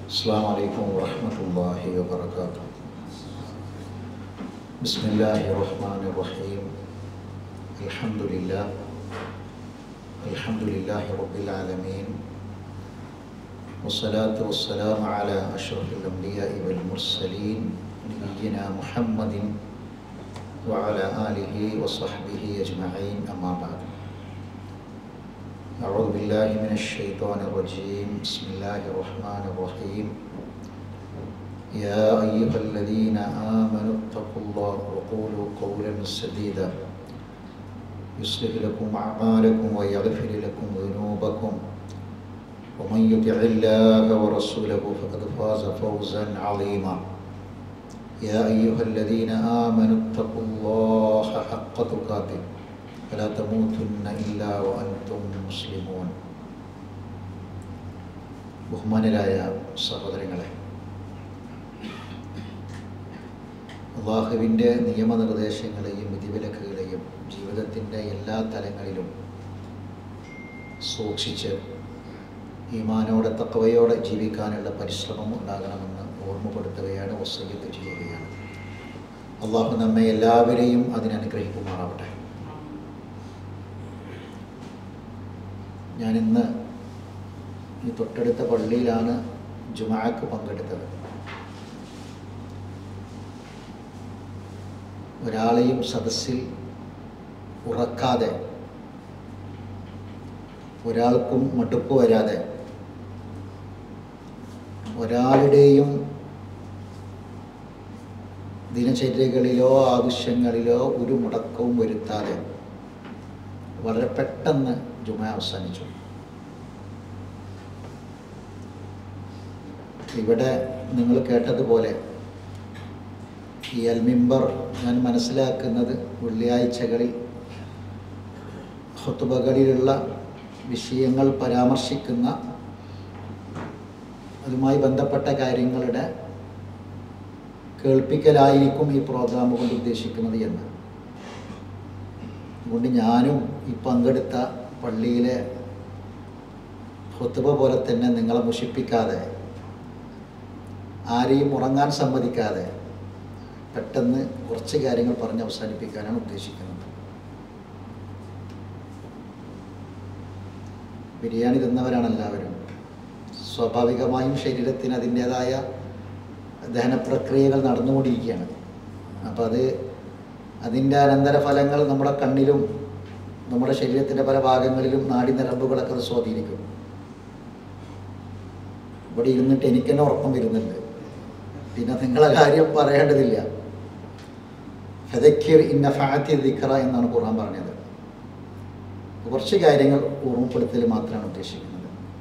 السلام عليكم ورحمة الله وبركاته بسم الله الرحمن الرحيم الحمد لله الحمد لله رب العالمين والصلاة والسلام على أشرف الأنبياء والمرسلين نبينا محمد وعلى آله وصحبه أجمعين أما بعد أعوذ بالله من الشيطان الرجيم بسم الله الرحمن الرحيم يا أيها الذين آمنوا اتقوا الله وقولوا قولا سديدا يصلح لكم أعمالكم ويغفر لكم ذنوبكم ومن يطع الله ورسوله فقد فاز فوزا عظيما يا أيها الذين آمنوا اتقوا الله حق تقاته فلا تموتن إلا وأنتم مسلمون ബഹുമാനരായ സഹോദരങ്ങളെ അള്ളാഹുവിൻ്റെ നിയമനിർദ്ദേശങ്ങളെയും വിധിവിലക്കുകളെയും ജീവിതത്തിൻ്റെ എല്ലാ തലങ്ങളിലും സൂക്ഷിച്ച് ഈമാനോടെ തക്കവയോടെ ജീവിക്കാനുള്ള പരിശ്രമം ഉണ്ടാകണമെന്ന് ഓർമ്മപ്പെടുത്തുകയാണ് വസയ്യത്ത് ചെയ്യുകയാണ് അള്ളാഹു നമ്മെ എല്ലാവരെയും അതിനനുഗ്രഹിക്കുമാറാവട്ടെ ഞാനിന്ന് ഈ തൊട്ടടുത്ത പള്ളിയിലാണ് ജുമാക്ക് പങ്കെടുത്തത് ഒരാളെയും സദസ്സിൽ ഉറക്കാതെ ഒരാൾക്കും മടുപ്പ് വരാതെ ഒരാളുടെയും ദിനചര്യകളിലോ ആവശ്യങ്ങളിലോ ഒരു മുടക്കവും വരുത്താതെ വളരെ പെട്ടെന്ന് ജുമ അവസാനിച്ചു ഇവിടെ നിങ്ങൾ കേട്ടതുപോലെ ഈ അൽമിമ്പർ ഞാൻ മനസ്സിലാക്കുന്നത് വെള്ളിയാഴ്ചകളിൽ ഹൊത്തുബകളിലുള്ള വിഷയങ്ങൾ പരാമർശിക്കുന്ന അതുമായി ബന്ധപ്പെട്ട കാര്യങ്ങളുടെ കേൾപ്പിക്കലായിരിക്കും ഈ പ്രോഗ്രാം കൊണ്ട് ഉദ്ദേശിക്കുന്നത് എന്ന് അതുകൊണ്ട് ഞാനും ഈ പങ്കെടുത്ത പള്ളിയിലെ ഹൊത്തുബ പോലെ തന്നെ നിങ്ങളെ മുഷിപ്പിക്കാതെ ആരെയും ഉറങ്ങാൻ സമ്മതിക്കാതെ പെട്ടെന്ന് കുറച്ച് കാര്യങ്ങൾ പറഞ്ഞ് അവസാനിപ്പിക്കാനാണ് ഉദ്ദേശിക്കുന്നത് ബിരിയാണി തിന്നവരാണ് എല്ലാവരും സ്വാഭാവികമായും ശരീരത്തിന് അതിൻ്റേതായ ദഹന പ്രക്രിയകൾ നടന്നുകൊണ്ടിരിക്കുകയാണ് അപ്പോൾ അത് അതിൻ്റെ അനന്തരഫലങ്ങൾ നമ്മുടെ കണ്ണിലും നമ്മുടെ ശരീരത്തിൻ്റെ പല ഭാഗങ്ങളിലും നാടി നരമ്പുകളൊക്കെ അത് സ്വാധീനിക്കും ഇവിടെ ഇരുന്നിട്ട് എനിക്ക് തന്നെ ഉറക്കം വരുന്നുണ്ട് പിന്നെ നിങ്ങളെ കാര്യം പറയേണ്ടതില്ല ഫെദക്കിർ ഇന്ന ഫാത്തി ദിഖറ എന്നാണ് ഖുർആൻ പറഞ്ഞത് കുറച്ച് കാര്യങ്ങൾ ഓർമ്മപ്പെടുത്തൽ മാത്രമാണ് ഉദ്ദേശിക്കുന്നത്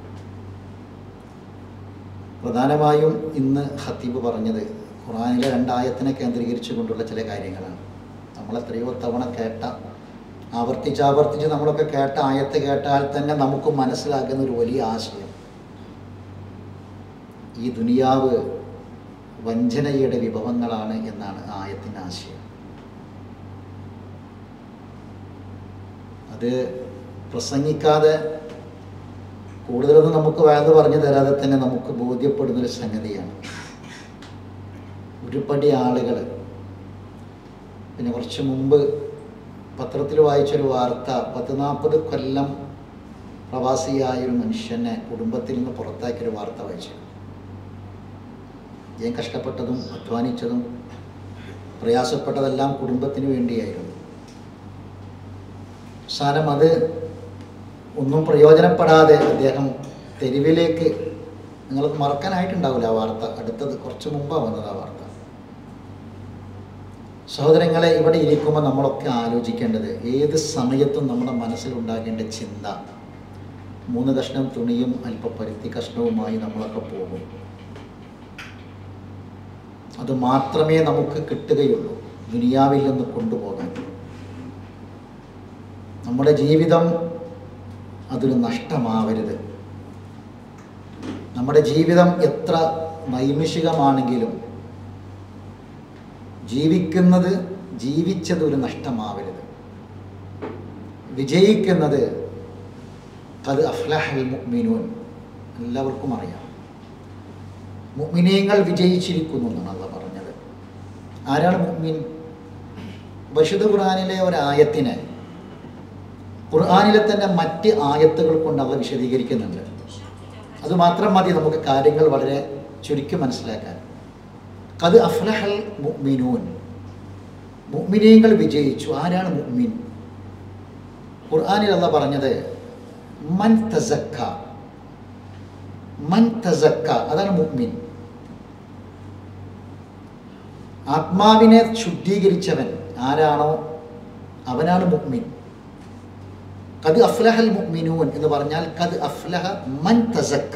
പ്രധാനമായും ഇന്ന് ഹത്തീബ് പറഞ്ഞത് ഖുറാനിലെ രണ്ടായത്തിനെ കേന്ദ്രീകരിച്ചു കൊണ്ടുള്ള ചില കാര്യങ്ങളാണ് നമ്മൾ എത്രയോ തവണ കേട്ട ആവർത്തിച്ചാവർത്തിച്ച് നമ്മളൊക്കെ കേട്ട ആയത്ത് കേട്ടാൽ തന്നെ നമുക്ക് മനസ്സിലാക്കുന്ന ഒരു വലിയ ആശയം ഈ ദുനിയാവ് വഞ്ചനയുടെ വിഭവങ്ങളാണ് എന്നാണ് ആയത്തിൻ്റെ ആശയം അത് പ്രസംഗിക്കാതെ കൂടുതലൊന്നും നമുക്ക് വേദ പറഞ്ഞു തരാതെ തന്നെ നമുക്ക് ബോധ്യപ്പെടുന്നൊരു സംഗതിയാണ് ഒരുപടി ആളുകൾ പിന്നെ കുറച്ച് മുമ്പ് പത്രത്തിൽ വായിച്ചൊരു വാർത്ത പത്ത് നാൽപ്പത് കൊല്ലം പ്രവാസിയായ ഒരു മനുഷ്യനെ കുടുംബത്തിൽ നിന്ന് പുറത്താക്കിയൊരു വാർത്ത വായിച്ചു ഞാൻ കഷ്ടപ്പെട്ടതും അധ്വാനിച്ചതും പ്രയാസപ്പെട്ടതെല്ലാം കുടുംബത്തിന് വേണ്ടിയായിരുന്നു അവസാനം അത് ഒന്നും പ്രയോജനപ്പെടാതെ അദ്ദേഹം തെരുവിലേക്ക് നിങ്ങൾക്ക് മറക്കാനായിട്ടുണ്ടാവില്ല ആ വാർത്ത അടുത്തത് കുറച്ച് മുമ്പാണ് വന്നത് ആ വാർത്ത സഹോദരങ്ങളെ ഇവിടെ ഇരിക്കുമ്പോൾ നമ്മളൊക്കെ ആലോചിക്കേണ്ടത് ഏത് സമയത്തും നമ്മുടെ മനസ്സിലുണ്ടാകേണ്ട ചിന്ത മൂന്ന് കഷ്ണം തുണിയും അല്പ പരുത്തി കഷ്ണവുമായി നമ്മളൊക്കെ പോകും അത് മാത്രമേ നമുക്ക് കിട്ടുകയുള്ളൂ ദുനിയാവിൽ നിന്ന് കൊണ്ടുപോകാൻ നമ്മുടെ ജീവിതം അതൊരു നഷ്ടമാവരുത് നമ്മുടെ ജീവിതം എത്ര നൈമിഷികമാണെങ്കിലും ജീവിക്കുന്നത് ജീവിച്ചത് ഒരു നഷ്ടമാവരുത് വിജയിക്കുന്നത് അത് അഫ്ലഹൽ മുഅ്മിനൂൻ എല്ലാവർക്കും അറിയാം മുഅ്മിനീങ്ങൾ വിജയിച്ചിരിക്കുന്നു എന്നാണ് അള്ള പറഞ്ഞത് ആരാണ് മുഅ്മിൻ ബഷീദ് ഖുർആാനിലെ ഒരായത്തിനെ ഖുർആാനിലെ തന്നെ മറ്റ് ആയത്തുകൾ കൊണ്ട് അവ വിശദീകരിക്കുന്നുണ്ട് അത് മാത്രം മതി നമുക്ക് കാര്യങ്ങൾ വളരെ ചുരുക്കി മനസ്സിലാക്കാൻ കത് അഫ്ലഹൽ മുഅ്മിനൂൻ മുഅ്മിനീങ്ങൾ വിജയിച്ചു ആരാണ് മുഅ്മിൻ ഖുർആാനിൽ അല്ല പറഞ്ഞത് മൻ തസക്ക മൻ തസക്ക അതാണ് മുഅ്മിൻ ആത്മാവിനെ ശുദ്ധീകരിച്ചവൻ ആരാണോ അവനാണ് മുഅ്മിൻ കത് അഫ്ലഹൽ മുഅ്മിനൂൻ എന്ന് പറഞ്ഞാൽ കത് അഫ്ലഹ മൻ തസക്ക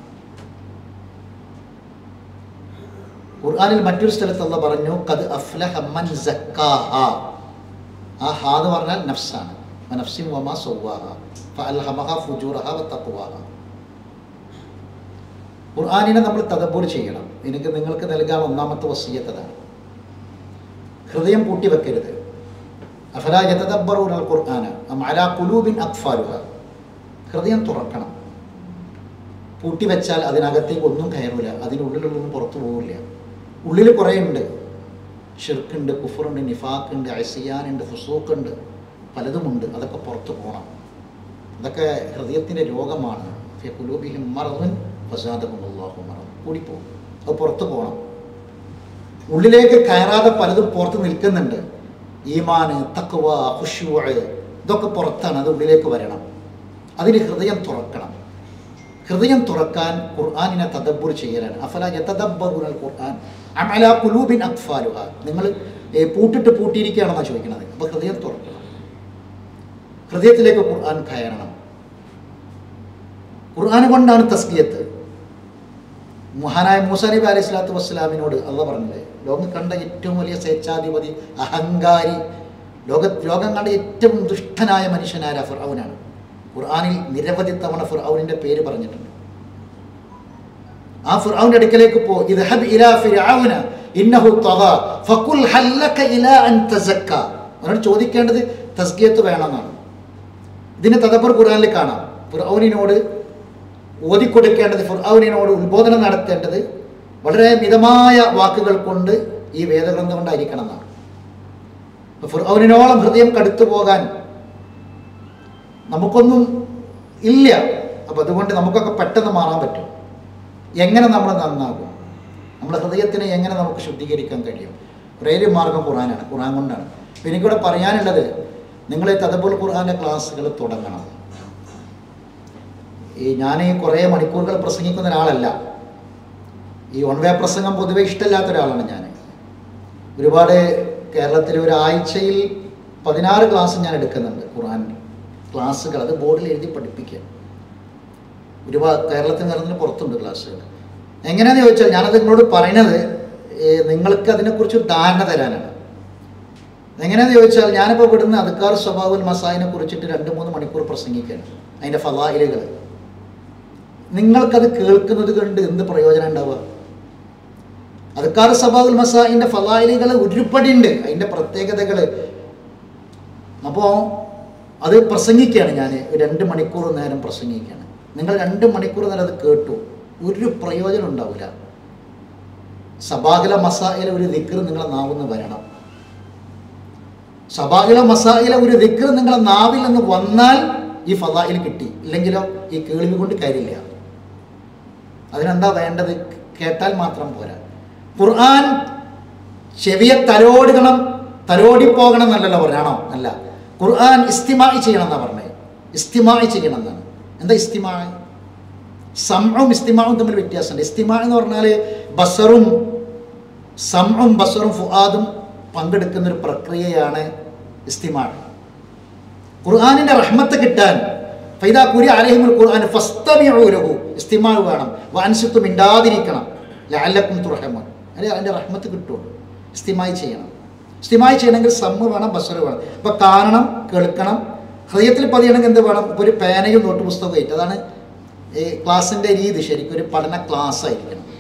ഖുർആനിൽ മറ്റൊരു സ്ഥലത്ത് അല്ല പറഞ്ഞു കത് അഫ്ലഹ മൻ സക്കാഹ ആ ഹാ എന്ന് പറഞ്ഞാൽ നഫ്സാണ് നഫ്സിൻ വമാ സവ്വാഹ ഫഅൽഹമഹ ഫുജൂറഹ വതഖ്വാഹ ഖുർആനിനെ നമ്മൾ തദബ്ബുർ ചെയ്യണം എനിക്ക് നിങ്ങൾക്ക് നൽകാൻ ഒന്നാമത്തെ വസീയത്തതാണ് ഹൃദയം പൂട്ടി വെക്കരുത് അഫലാ യതദബ്ബറൂന അൽ ഖുർആന അം അലാ ഖുലൂബിൻ അഖ്ഫാലുഹ ഹൃദയം തുറക്കണം പൂട്ടി വെച്ചാൽ അതിനകത്തേക്ക് ഒന്നും കയറില്ല അതിനുള്ളിലൊന്നും പുറത്തു പോകില്ല ഉള്ളിൽ കുറേ ഉണ്ട് ഷിർക്കുണ്ട് കുഫറുണ്ട് നിഫാക്കുണ്ട് അസിയാനുണ്ട് ഫുസൂക്കുണ്ട് പലതുമുണ്ട് അതൊക്കെ പുറത്തു പോകണം അതൊക്കെ ഹൃദയത്തിൻ്റെ രോഗമാണ് ഫി ഖുലൂബിഹിം മറദുൻ ഫസാദഹും അല്ലാഹു മറദ് കൂടിപ്പോകും അത് പുറത്തു പോകണം ഉള്ളിലേക്ക് കയറാതെ പലതും പുറത്ത് നിൽക്കുന്നുണ്ട് ഈമാന് തക്കുവ ഖുശൂ ഇതൊക്കെ പുറത്താണ് അത് ഉള്ളിലേക്ക് വരണം അതിന് ഹൃദയം തുറക്കണം ഹൃദയം തുറക്കാൻ ഖുർആാനിനെ തദബ്ബുർ ചെയ്യലാണ് അഫല യതദബ്ബറുൽ ഖുർആൻ അമല കുലൂബിൻ അക്ഫാലുഹ നിങ്ങൾ ഏ, പൂട്ടിട്ട് പൂട്ടിയിരിക്കുകയാണെന്നാണ് ചോദിക്കുന്നത് അപ്പോൾ ഹൃദയം തുറക്കണം ഹൃദയത്തിലേക്ക് ഖുർആൻ കയറണം ഖുർആൻ കൊണ്ടാണ് തസ്കിയത്ത് മഹാനായ മൂസ നബി അലൈഹി സ്വലാത്തു വസ്സലാമിനോട് അള്ള പറഞ്ഞില്ലേ ലോകം കണ്ട ഏറ്റവും വലിയ സ്വേച്ഛാധിപതി അഹങ്കാരി ലോക ലോകം കണ്ട ഏറ്റവും ദുഷ്ടനായ മനുഷ്യനായ ഫിർഔനാണ് ഖുർആനിൽ നിരവധി തവണ ഫിർഔനിന്റെ പേര് പറഞ്ഞിട്ടുണ്ട് ആ ഫിർഔന്റെ അടുക്കലേക്ക് പോ ഇദ്ഹബ് ഇലാ ഫിർഔന ഇന്നഹു തഗ ഫഖുൽ ഹല്ലക ഇലാ അൻ തസക്ക അവനോട് ചോദിക്കേണ്ടത് തസ്കിയത്ത് വേണമെന്നാണ് ഇതിന് തദബ്ബർ ഖുർആനിൽ കാണാം ഫിർഔനിനോട് ഓതിക്കൊടുക്കേണ്ടത് ഫിർഔനിനോട് ഉത്ബോധനം നടത്തേണ്ടത് വളരെ മിതമായ വാക്കുകൾ കൊണ്ട് ഈ വേദഗ്രന്ഥം കൊണ്ടായിരിക്കണം എന്നാണ് അപ്പൊ ഫിർഔനിനോളം ഹൃദയം കടുത്തു പോകാൻ നമുക്കൊന്നും ഇല്ല അപ്പം അതുകൊണ്ട് നമുക്കൊക്കെ പെട്ടെന്ന് മാറാൻ പറ്റും എങ്ങനെ നമ്മൾ നന്നാകും നമ്മുടെ ഹൃദയത്തിനെ എങ്ങനെ നമുക്ക് ശുദ്ധീകരിക്കാൻ കഴിയും ഒരേ ഒരു മാർഗം ഖുറാനാണ് ഖുറാൻ കൊണ്ടാണ് അപ്പം എനിക്കിവിടെ പറയാനുള്ളത് നിങ്ങൾ തദബുൽ ഖുർആാൻ്റെ ക്ലാസ്സുകൾ തുടങ്ങണം ഈ ഞാൻ ഈ കുറേ മണിക്കൂറുകൾ പ്രസംഗിക്കുന്ന ഒരാളല്ല ഈ വൺ വേ പ്രസംഗം പൊതുവെ ഇഷ്ടമില്ലാത്ത ഒരാളാണ് ഞാൻ ഒരുപാട് കേരളത്തിൽ ഒരാഴ്ചയിൽ പതിനാറ് ക്ലാസ് ഞാൻ എടുക്കുന്നുണ്ട് ഖുർആൻ ക്ലാസ്സുകൾ അത് ബോർഡിൽ എഴുതി പഠിപ്പിക്കുക ഒരുപാട് കേരളത്തിൽ നിറഞ്ഞ് പുറത്തുണ്ട് ക്ലാസ്സുകൾ എങ്ങനെയാണെന്ന് ചോദിച്ചാൽ ഞാനത് നിങ്ങളോട് പറയുന്നത് ഏ, നിങ്ങൾക്ക് അതിനെക്കുറിച്ച് ഒരു ധാരണ തരാനാണ് എങ്ങനെയാണെന്ന് ചോദിച്ചാൽ ഞാനിപ്പോൾ ഇവിടുന്ന് അദ്ക്കാർ സ്വഭാവുൽ മസായിനെ കുറിച്ചിട്ട് രണ്ട് മൂന്ന് മണിക്കൂർ പ്രസംഗിക്കുകയാണ് അതിൻ്റെ ഫലായിലുകൾ നിങ്ങൾക്കത് കേൾക്കുന്നത് കൊണ്ട് എന്ത് പ്രയോജനം ഉണ്ടാവുക അദ്ക്കാർ സ്വഭാവുൽ മസായിൻ്റെ ഫലായിലുകൾ ഒരുപടി ഉണ്ട് അതിൻ്റെ പ്രത്യേകതകൾ അപ്പോൾ അത് പ്രസംഗിക്കുകയാണ് ഞാൻ രണ്ട് മണിക്കൂർ നേരം പ്രസംഗിക്കുകയാണ് നിങ്ങൾ രണ്ട് മണിക്കൂർ നേരം അത് കേട്ടു ഒരു പ്രയോജനം ഉണ്ടാവില്ല സബാഹില മസായില ഒരു ദിക്ർ നിങ്ങളെ നാവിന്ന് വരണം സബാഹില മസായില ഒരു ദിക്ർ നിങ്ങളെ നാവിൽ നിന്ന് വന്നാൽ ഈ ഫലായിൽ കിട്ടി ഇല്ലെങ്കിലോ ഈ കേൾവി കൊണ്ട് കാര്യമില്ല അതിനെന്താ വേണ്ടത് കേട്ടാൽ മാത്രം പോരാ ഖുർആൻ ചെവിയെ തലോടിക്കണം തലോടിപ്പോകണം എന്നല്ലല്ലോ പറഞ്ഞാണോ അല്ല ഖുർആൻ ഇസ്തിമായി ചെയ്യണം എന്നാണ് പറഞ്ഞത് ഇസ്തിമായി ചെയ്യണം എന്നാണ് എന്താ ഇസ്തിമായി സംഉം ഇസ്തിമാവും തമ്മിൽ വ്യത്യാസമുണ്ട് ഇസ്തിമാ എന്ന് പറഞ്ഞാൽ ബസറും സംഉം ബസറും ഫുആദും പങ്കെടുക്കുന്ന ഒരു പ്രക്രിയയാണ് ഇസ്തിമാ ഖുർആാനിൻ്റെ റഹ്മത്ത് കിട്ടാൻ ഫൈദാ കുരി അലഹിമുൽ ഖുർആൻ ഫസ്തമിഊലഹു ഇസ്തിമാ വേണം വാൻസിത്ത് മിണ്ടാതിരിക്കണം ലഅല്ലക്കും തുറഹമൻ അല്ലെ അതിൻ്റെ റഹ്മത്ത് കിട്ടുള്ളൂ ഇസ്തിമായി ചെയ്യണം ഇസ്തിമായി ചെയ്യണമെങ്കിൽ സമ്മ് വേണം ബസറ് വേണം അപ്പോൾ കാണണം കേൾക്കണം ഹൃദയത്തിൽ പതിയണമെങ്കിൽ എന്ത് വേണം ഇപ്പോൾ ഒരു പേനയും നോട്ട് പുസ്തകവും ആയിട്ട് അതാണ് ഈ ക്ലാസ്സിൻ്റെ രീതി ശരിക്കും ഒരു പഠന ക്ലാസ് ആയിരിക്കണം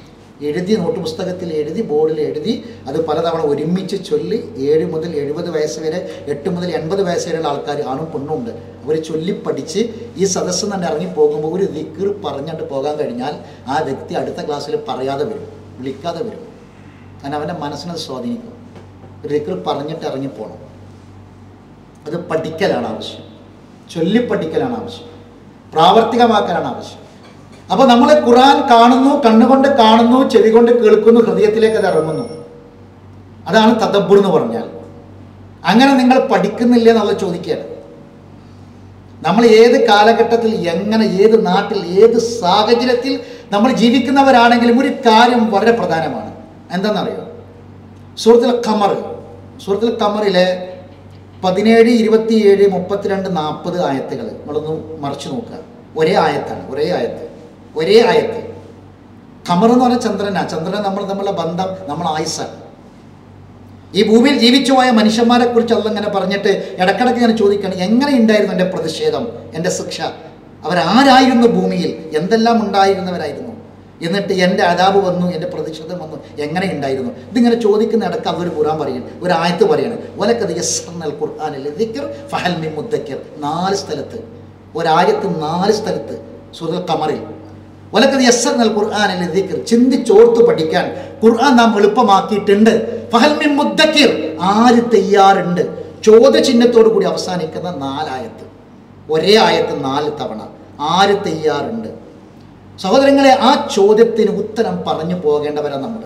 എഴുതി നോട്ട് പുസ്തകത്തിൽ എഴുതി ബോർഡിൽ എഴുതി അത് പലതവണ ഒരുമിച്ച് ചൊല്ലി ഏഴ് മുതൽ എഴുപത് വയസ്സ് വരെ എട്ട് മുതൽ എൺപത് വയസ്സ് വരെയുള്ള ആൾക്കാർ ആണും പെണ്ണും ഉണ്ട് അവർ ചൊല്ലി പഠിച്ച് ഈ സദസ്സ് തന്നെ ഇറങ്ങി പോകുമ്പോൾ ഒരു ദിക്കർ പറഞ്ഞിട്ട് പോകാൻ കഴിഞ്ഞാൽ ആ വ്യക്തി അടുത്ത ക്ലാസ്സിൽ പറയാതെ വരും വിളിക്കാതെ വരും കാരണം അവൻ്റെ മനസ്സിനെ അത് സ്വാധീനിക്കും ഒരു ദിക്കർ പറഞ്ഞിട്ട് ഇറങ്ങിപ്പോകണം അത് പഠിക്കലാണ് ആവശ്യം ചൊല്ലി പഠിക്കലാണ് ആവശ്യം പ്രാവർത്തികമാക്കലാണ് ആവശ്യം അപ്പോൾ നമ്മൾ ഖുറാൻ കാണുന്നു കണ്ണുകൊണ്ട് കാണുന്നു ചെവി കൊണ്ട് കേൾക്കുന്നു ഹൃദയത്തിലേക്ക് അത് ഇറങ്ങുന്നു അതാണ് തദബ്ബുർ എന്ന് പറഞ്ഞാൽ അങ്ങനെ നിങ്ങൾ പഠിക്കുന്നില്ല എന്നുള്ള ചോദിക്കുകയാണ് നമ്മൾ ഏത് കാലഘട്ടത്തിൽ എങ്ങനെ ഏത് നാട്ടിൽ ഏത് സാഹചര്യത്തിൽ നമ്മൾ ജീവിക്കുന്നവരാണെങ്കിലും ഒരു കാര്യം വളരെ പ്രധാനമാണ് എന്താണെന്നറിയോ സൂറത്തിൽ ഖമർ സൂറത്തിൽ ഖമറിലെ പതിനേഴ് ഇരുപത്തിയേഴ് മുപ്പത്തിരണ്ട് നാൽപ്പത് ആയത്തുകൾ നമ്മളൊന്ന് മറിച്ച് നോക്കുക ഒരേ ആയത്താണ് ഒരേ ആയത്ത് ഒരേ ആയത്ത് ഖമർ എന്ന് പറഞ്ഞാൽ ചന്ദ്രനാ ചന്ദ്രൻ നമ്മൾ തമ്മിലുള്ള ബന്ധം നമ്മൾ ആയുസാണ് ഈ ഭൂമിയിൽ ജീവിച്ചു പോയ മനുഷ്യന്മാരെ കുറിച്ച് അല്ല ഇങ്ങനെ പറഞ്ഞിട്ട് ഇടക്കിടക്ക് ഇങ്ങനെ ചോദിക്കുകയാണ് എങ്ങനെ ഉണ്ടായിരുന്നു എൻ്റെ പ്രതിഷേധം എൻ്റെ ശിക്ഷ അവരാരായിരുന്നു ഭൂമിയിൽ എന്തെല്ലാം ഉണ്ടായിരുന്നവരായിരുന്നു എന്നിട്ട് എൻ്റെ അതാപ് വന്നു എൻ്റെ പ്രതിഷേധം വന്നു എങ്ങനെ ഉണ്ടായിരുന്നു ഇതിങ്ങനെ ചോദിക്കുന്ന ഇടക്ക് അവർ ഖുറാൻ പറയും ഒരു ആയത്ത് പറയാണ് ഒലക്കത് യസ്സർനൽ ഖുർആാനിൽ ദിക്കർ ഫഹൽ മി മുദ്ദക്കിർ നാല് സ്ഥലത്ത് ഒരായത്ത് നാല് സ്ഥലത്ത് സുഹൃത്ത് കമറിൽ ഒലക്കത് യസ്സർനൽ ഖുർആാനിൽ ദിക്കർ ചിന്തിച്ചോർത്ത് പഠിക്കാൻ ഖുർആൻ നാം എളുപ്പമാക്കിയിട്ടുണ്ട് ഫഹൽ മി മുദ്ദക്കിർ ആര് തയ്യാറുണ്ട് ചോദ്യചിഹ്നത്തോടു കൂടി അവസാനിക്കുന്ന നാലായത്ത് ഒരേ ആയത്ത് നാല് തവണ ആര് തയ്യാറുണ്ട് സഹോദരങ്ങളെ ആ ചോദ്യത്തിന് ഉത്തരം പറഞ്ഞു പോകേണ്ടവരാണ് നമ്മൾ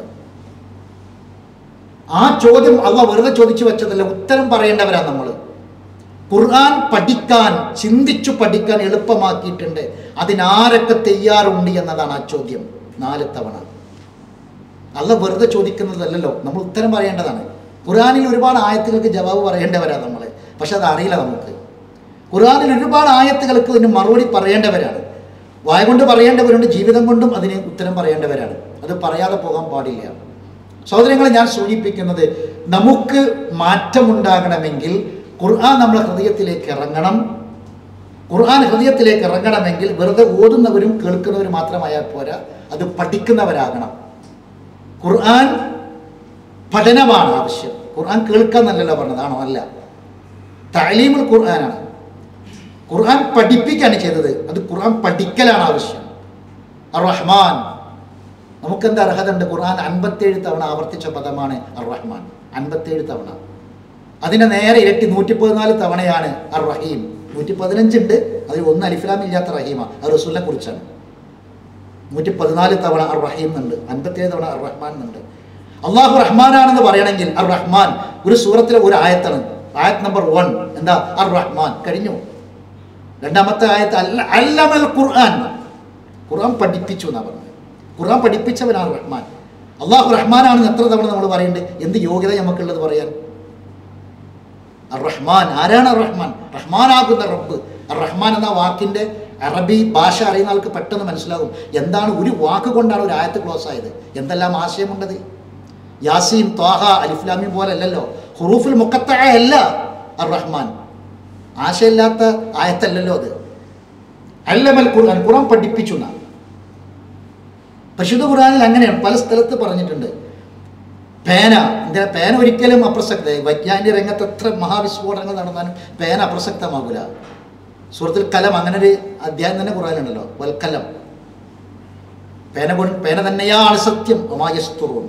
ആ ചോദ്യം അള്ള വെറുതെ ചോദിച്ചു വെച്ചതല്ല ഉത്തരം പറയേണ്ടവരാണ് നമ്മൾ ഖുർആൻ പഠിക്കാൻ ചിന്തിച്ചു പഠിക്കാൻ എളുപ്പമാക്കിയിട്ടുണ്ട് അതിനാരൊക്കെ തയ്യാറുണ്ട് എന്നതാണ് ആ ചോദ്യം നാല് തവണ അല്ല വെറുതെ ചോദിക്കുന്നതല്ലല്ലോ നമ്മൾ ഉത്തരം പറയേണ്ടതാണ് ഖുർആനിൽ ഒരുപാട് ആയത്തുകൾക്ക് ജവാബ് പറയേണ്ടവരാണ് നമ്മൾ പക്ഷെ അത് അറിയില്ല നമുക്ക് ഖുർആനിൽ ഒരുപാട് ആയത്തുകൾക്ക് ഇതിന് മറുപടി പറയേണ്ടവരാണ് വായ കൊണ്ട് പറയേണ്ടവരുണ്ട് ജീവിതം കൊണ്ടും അതിന് ഉത്തരം പറയേണ്ടവരാണ് അത് പറയാതെ പോകാൻ പാടില്ല സഹോദരങ്ങളെ ഞാൻ സൂചിപ്പിക്കുന്നത് നമുക്ക് മാറ്റമുണ്ടാകണമെങ്കിൽ ഖുർആൻ നമ്മുടെ ഹൃദയത്തിലേക്ക് ഇറങ്ങണം ഖുർആൻ ഹൃദയത്തിലേക്ക് ഇറങ്ങണമെങ്കിൽ വെറുതെ ഓതുന്നവരും കേൾക്കുന്നവരും മാത്രമായാൽ പോരാ അത് പഠിക്കുന്നവരാകണം ഖുർആൻ പഠനമാണ് ആവശ്യം ഖുർആൻ കേൾക്കാന്നല്ലല്ലോ പറഞ്ഞതാണോ അല്ല താലീമുൽ ഖുർആനാണ് ഖുർആൻ പഠിപ്പിക്കുകയാണ് ചെയ്തത് അത് ഖുർആൻ പഠിക്കലാണ് ആവശ്യം അർ റഹ്മാൻ നമുക്കെന്ത് അർഹത ഉണ്ട് ഖുർആൻ അൻപത്തേഴ് തവണ ആവർത്തിച്ച പദമാണ് അർ റഹ്മാൻ അൻപത്തേഴ് തവണ അതിൻ്റെ നേരെ ഇരട്ടി നൂറ്റി പതിനാല് തവണയാണ് അർ റഹീം നൂറ്റി പതിനഞ്ചുണ്ട് അതിൽ ഒന്ന് അലിഫ്ലാം ഇല്ലാത്ത റഹീമ അത് റസൂലിനെ കുറിച്ചാണ് നൂറ്റി പതിനാല് തവണ അർ റഹീം എന്നുണ്ട് അൻപത്തേഴ് തവണ അർ റഹ്മാൻ എന്നുണ്ട് അള്ളാഹു റഹ്മാനാണെന്ന് പറയണമെങ്കിൽ അർ റഹ്മാൻ ഒരു സൂറത്തിലെ ഒരു ആയത്താണ് ആയത്ത് നമ്പർ വൺ എന്താ അർ റഹ്മാൻ കഴിഞ്ഞു രണ്ടാമത്തെ ആയത്ത് അല്ല അല്ലമൽ ഖുർആൻ ഖുർആൻ പഠിപ്പിച്ചു എന്നാണ് പറഞ്ഞത് ഖുർആൻ പഠിപ്പിച്ചവനാണ് റഹ്മാൻ അള്ളാഹു റഹ്മാനാണെന്ന് എത്ര തവണ നമ്മൾ പറയുന്നുണ്ട് എന്ത് യോഗ്യത നമുക്കുള്ളത് പറയാൻ അർ റഹ്മാൻ ആരാണ് അർ റഹ്മാൻ റഹ്മാനാകുന്ന റബ്ബ് അർ റഹ്മാൻ എന്ന വാക്കിൻ്റെ അറബി ഭാഷ അറിയുന്ന ആൾക്ക് പെട്ടെന്ന് മനസ്സിലാകും എന്താണ് ഒരു വാക്ക് കൊണ്ടാണ് ഒരു ആയത്ത് ക്ലോസ് ആയത് എന്തെല്ലാം ആശയമുണ്ടത് യാസീൻ ത്വാഹ അലിഫ്ലാമി പോലെ അല്ലല്ലോ ഹുറൂഫുൽ മുക്കത്ത അല്ല അർ റഹ്മാൻ ആശയമില്ലാത്ത ആയത്തല്ലല്ലോ അത് അല്ലമൽ ഖുർആൻ ഖുർആൻ പഠിപ്പിച്ചു എന്നാണ് പരിശുദ്ധ ഖുർആനിൽ അങ്ങനെയാണ് പല സ്ഥലത്ത് പറഞ്ഞിട്ടുണ്ട് പേന എന്താ പേന ഒരിക്കലും അപ്രസക്ത വൈജ്ഞാനിക രംഗത്ത് എത്ര മഹാവിസ്ഫോടനങ്ങൾ നടന്നാലും പേന അപ്രസക്തമാകില്ല സുഹൃത്തിൽ കലം അങ്ങനെ ഒരു അധ്യായം തന്നെ ഖുർആനിലുണ്ടല്ലോ വൽക്കലം പേന കൊണ്ട് പേന തന്നെയാണ് സത്യം ഒമായസ്തുറും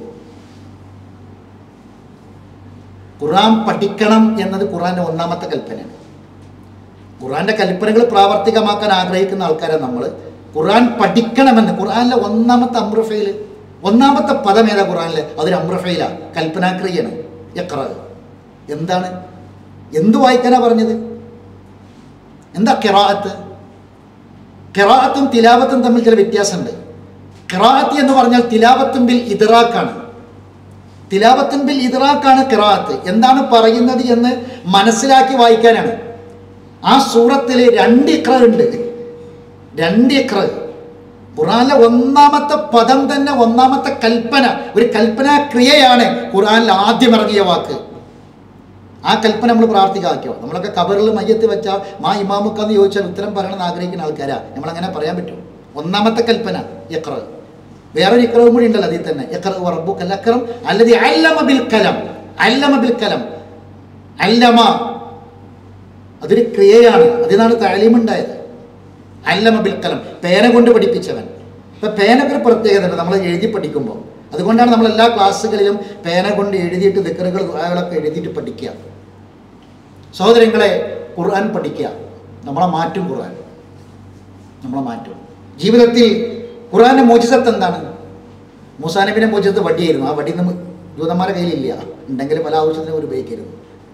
ഖുർആൻ പഠിക്കണം എന്നത് ഖുർആൻ്റെ ഒന്നാമത്തെ കൽപ്പനയാണ് ഖുർആൻ്റെ കൽപ്പനകൾ പ്രാവർത്തികമാക്കാൻ ആഗ്രഹിക്കുന്ന ആൾക്കാരെ നമ്മൾ ഖുർആൻ പഠിക്കണമെന്ന് ഖുർആനിലെ ഒന്നാമത്തെ അമ്രഫയിൽ ഒന്നാമത്തെ പദം ഏതാ ഖുർആനിലെ അതൊരു അമ്രഫയിലാണ് കൽപ്പനാക്രിയയാണ് എക്ര എന്താണ് എന്ത് വായിക്കാനാ പറഞ്ഞത് എന്താ കിറാഅത്ത് കിറാഅത്തും തിലാവത്തും തമ്മിൽ ചില വ്യത്യാസമുണ്ട് കിറാഅത്ത് എന്ന് പറഞ്ഞാൽ തിലാവത്തും ബിൽ ഇദ്റാഖാണ് തിലാവത്തും ബിൽ ഇദ്റാഖാണ് കിറാഅത്ത് എന്താണ് പറയുന്നത് എന്ന് മനസ്സിലാക്കി വായിക്കാനാണ് ആ സൂറത്തിൽ രണ്ട് ഇക്ര ഉണ്ട് രണ്ട് ഇക്ര ഖുറാനിലെ ഒന്നാമത്തെ പദം തന്നെ ഒന്നാമത്തെ കൽപ്പന ഒരു കൽപ്പനാ ക്രിയയാണ് ഖുറാനിൽ ആദ്യം ഇറങ്ങിയ വാക്ക് ആ കൽപ്പന നമ്മൾ പ്രാർത്ഥിക്കാക്കിയോ നമ്മളൊക്കെ കബറിൽ മയ്യത്ത് വെച്ചാൽ മാ ഇമാമുക്കെന്ന് ചോദിച്ചാൽ ഉത്തരം പറയണമെന്ന് ആഗ്രഹിക്കുന്ന ആൾക്കാരാ നമ്മളങ്ങനെ പറയാൻ പറ്റും ഒന്നാമത്തെ കൽപ്പന ഇക്ര വേറൊരു ഇക്രവും കൂടി ഉണ്ടല്ലോ അതിൽ തന്നെ ഇക്ര റബ്ബുക്കൽ അക്രം അല്ലതി അല്ലമ ബിൽ കലം അല്ലമ ബിൽ കലം അല്ലമ അതൊരു ക്രിയയാണ് അതിനാണ് താലീമുണ്ടായത് അല്ലമ ബിൽ കലം പേന കൊണ്ട് പഠിപ്പിച്ചവൻ ഇപ്പം പേനക്ക് ഒരു പ്രത്യേകത ഉണ്ട് നമ്മൾ എഴുതി പഠിക്കുമ്പോൾ അതുകൊണ്ടാണ് നമ്മൾ എല്ലാ ക്ലാസ്സുകളിലും പേന കൊണ്ട് എഴുതിയിട്ട് ദിക്കറുകൾ ദുആകളൊക്കെ എഴുതിയിട്ട് പഠിക്കുക സഹോദരങ്ങളെ ഖുർആൻ പഠിക്കുക നമ്മളെ മാറ്റും ഖുർആൻ നമ്മളെ മാറ്റും ജീവിതത്തിൽ ഖുർആൻ്റെ മോചിതത്ത് എന്താണ് മൂസാനബിൻ്റെ മോചിതത്ത് വടിയായിരുന്നു ആ വടി നമ്മൾ ജൂതന്മാരുടെ കയ്യിലില്ല ഉണ്ടെങ്കിൽ പല ആവശ്യത്തിനും അവർ ഉപയോഗിക്കരുത്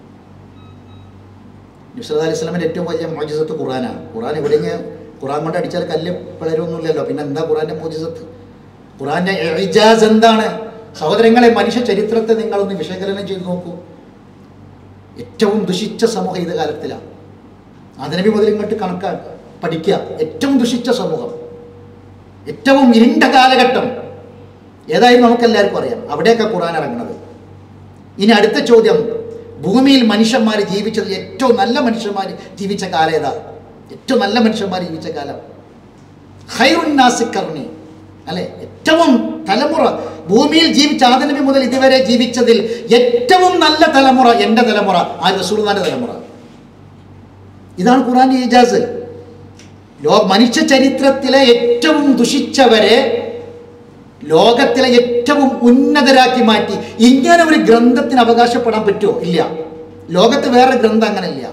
നബ്സല്ലാ അലൈഹി സ്വലമിൻ്റെ ഏറ്റവും വലിയ മോചിതത്ത് ഖുർആനാണ് ഖുർആൻ എവിടെയെങ്കിലും ഖുർആൻ കൊണ്ട് അടിച്ചാൽ കല്ല് പിളരൊന്നുമില്ലല്ലോ പിന്നെ എന്താ ഖുർആൻ്റെ മോചിതത്ത് ഖുർആൻ്റെ എഴുജാസ് എന്താണ് സഹോദരങ്ങളെ മനുഷ്യ ചരിത്രത്തെ നിങ്ങളൊന്ന് വിശകലനം ചെയ്ത് നോക്കൂ ഏറ്റവും ദുഷിച്ച സമൂഹം ഇത് കാലത്തിലാണ് അതിനബി മുതൽ ഇങ്ങോട്ട് കണക്കാ പഠിക്കുക ഏറ്റവും ദുഷിച്ച സമൂഹം ഏറ്റവും ഇരുണ്ട കാലഘട്ടം ഏതായാലും നമുക്കെല്ലാവർക്കും അറിയാം അവിടെയൊക്കെ ഖുർആൻ ഇറങ്ങുന്നത് ഇനി അടുത്ത ചോദ്യം ഭൂമിയിൽ മനുഷ്യന്മാർ ജീവിച്ചതിൽ ഏറ്റവും നല്ല മനുഷ്യന്മാർ ജീവിച്ച കാലം ഏതാ ഏറ്റവും നല്ല മനുഷ്യന്മാർ ജീവിച്ച കാലം ഹൈറുന്നാസിക്കർണി അല്ലെ ഏറ്റവും തലമുറ ഭൂമിയിൽ ജീവിച്ച ആദനബി മുതൽ ഇതുവരെ ജീവിച്ചതിൽ ഏറ്റവും നല്ല തലമുറ എൻ്റെ തലമുറ ആ റസൂൽദാന്റെ തലമുറ ഇതാണ് ഖുറാൻ ഇജാസ് ലോ മനുഷ്യ ചരിത്രത്തിലെ ഏറ്റവും ദുഷിച്ചവരെ ലോകത്തിലെ ഏറ്റവും ഉന്നതരാക്കി മാറ്റി ഇങ്ങനെ ഒരു ഗ്രന്ഥത്തിന് അവകാശപ്പെടാൻ പറ്റുമോ ഇല്ല ലോകത്ത് വേറെ ഗ്രന്ഥം അങ്ങനെ ഇല്ല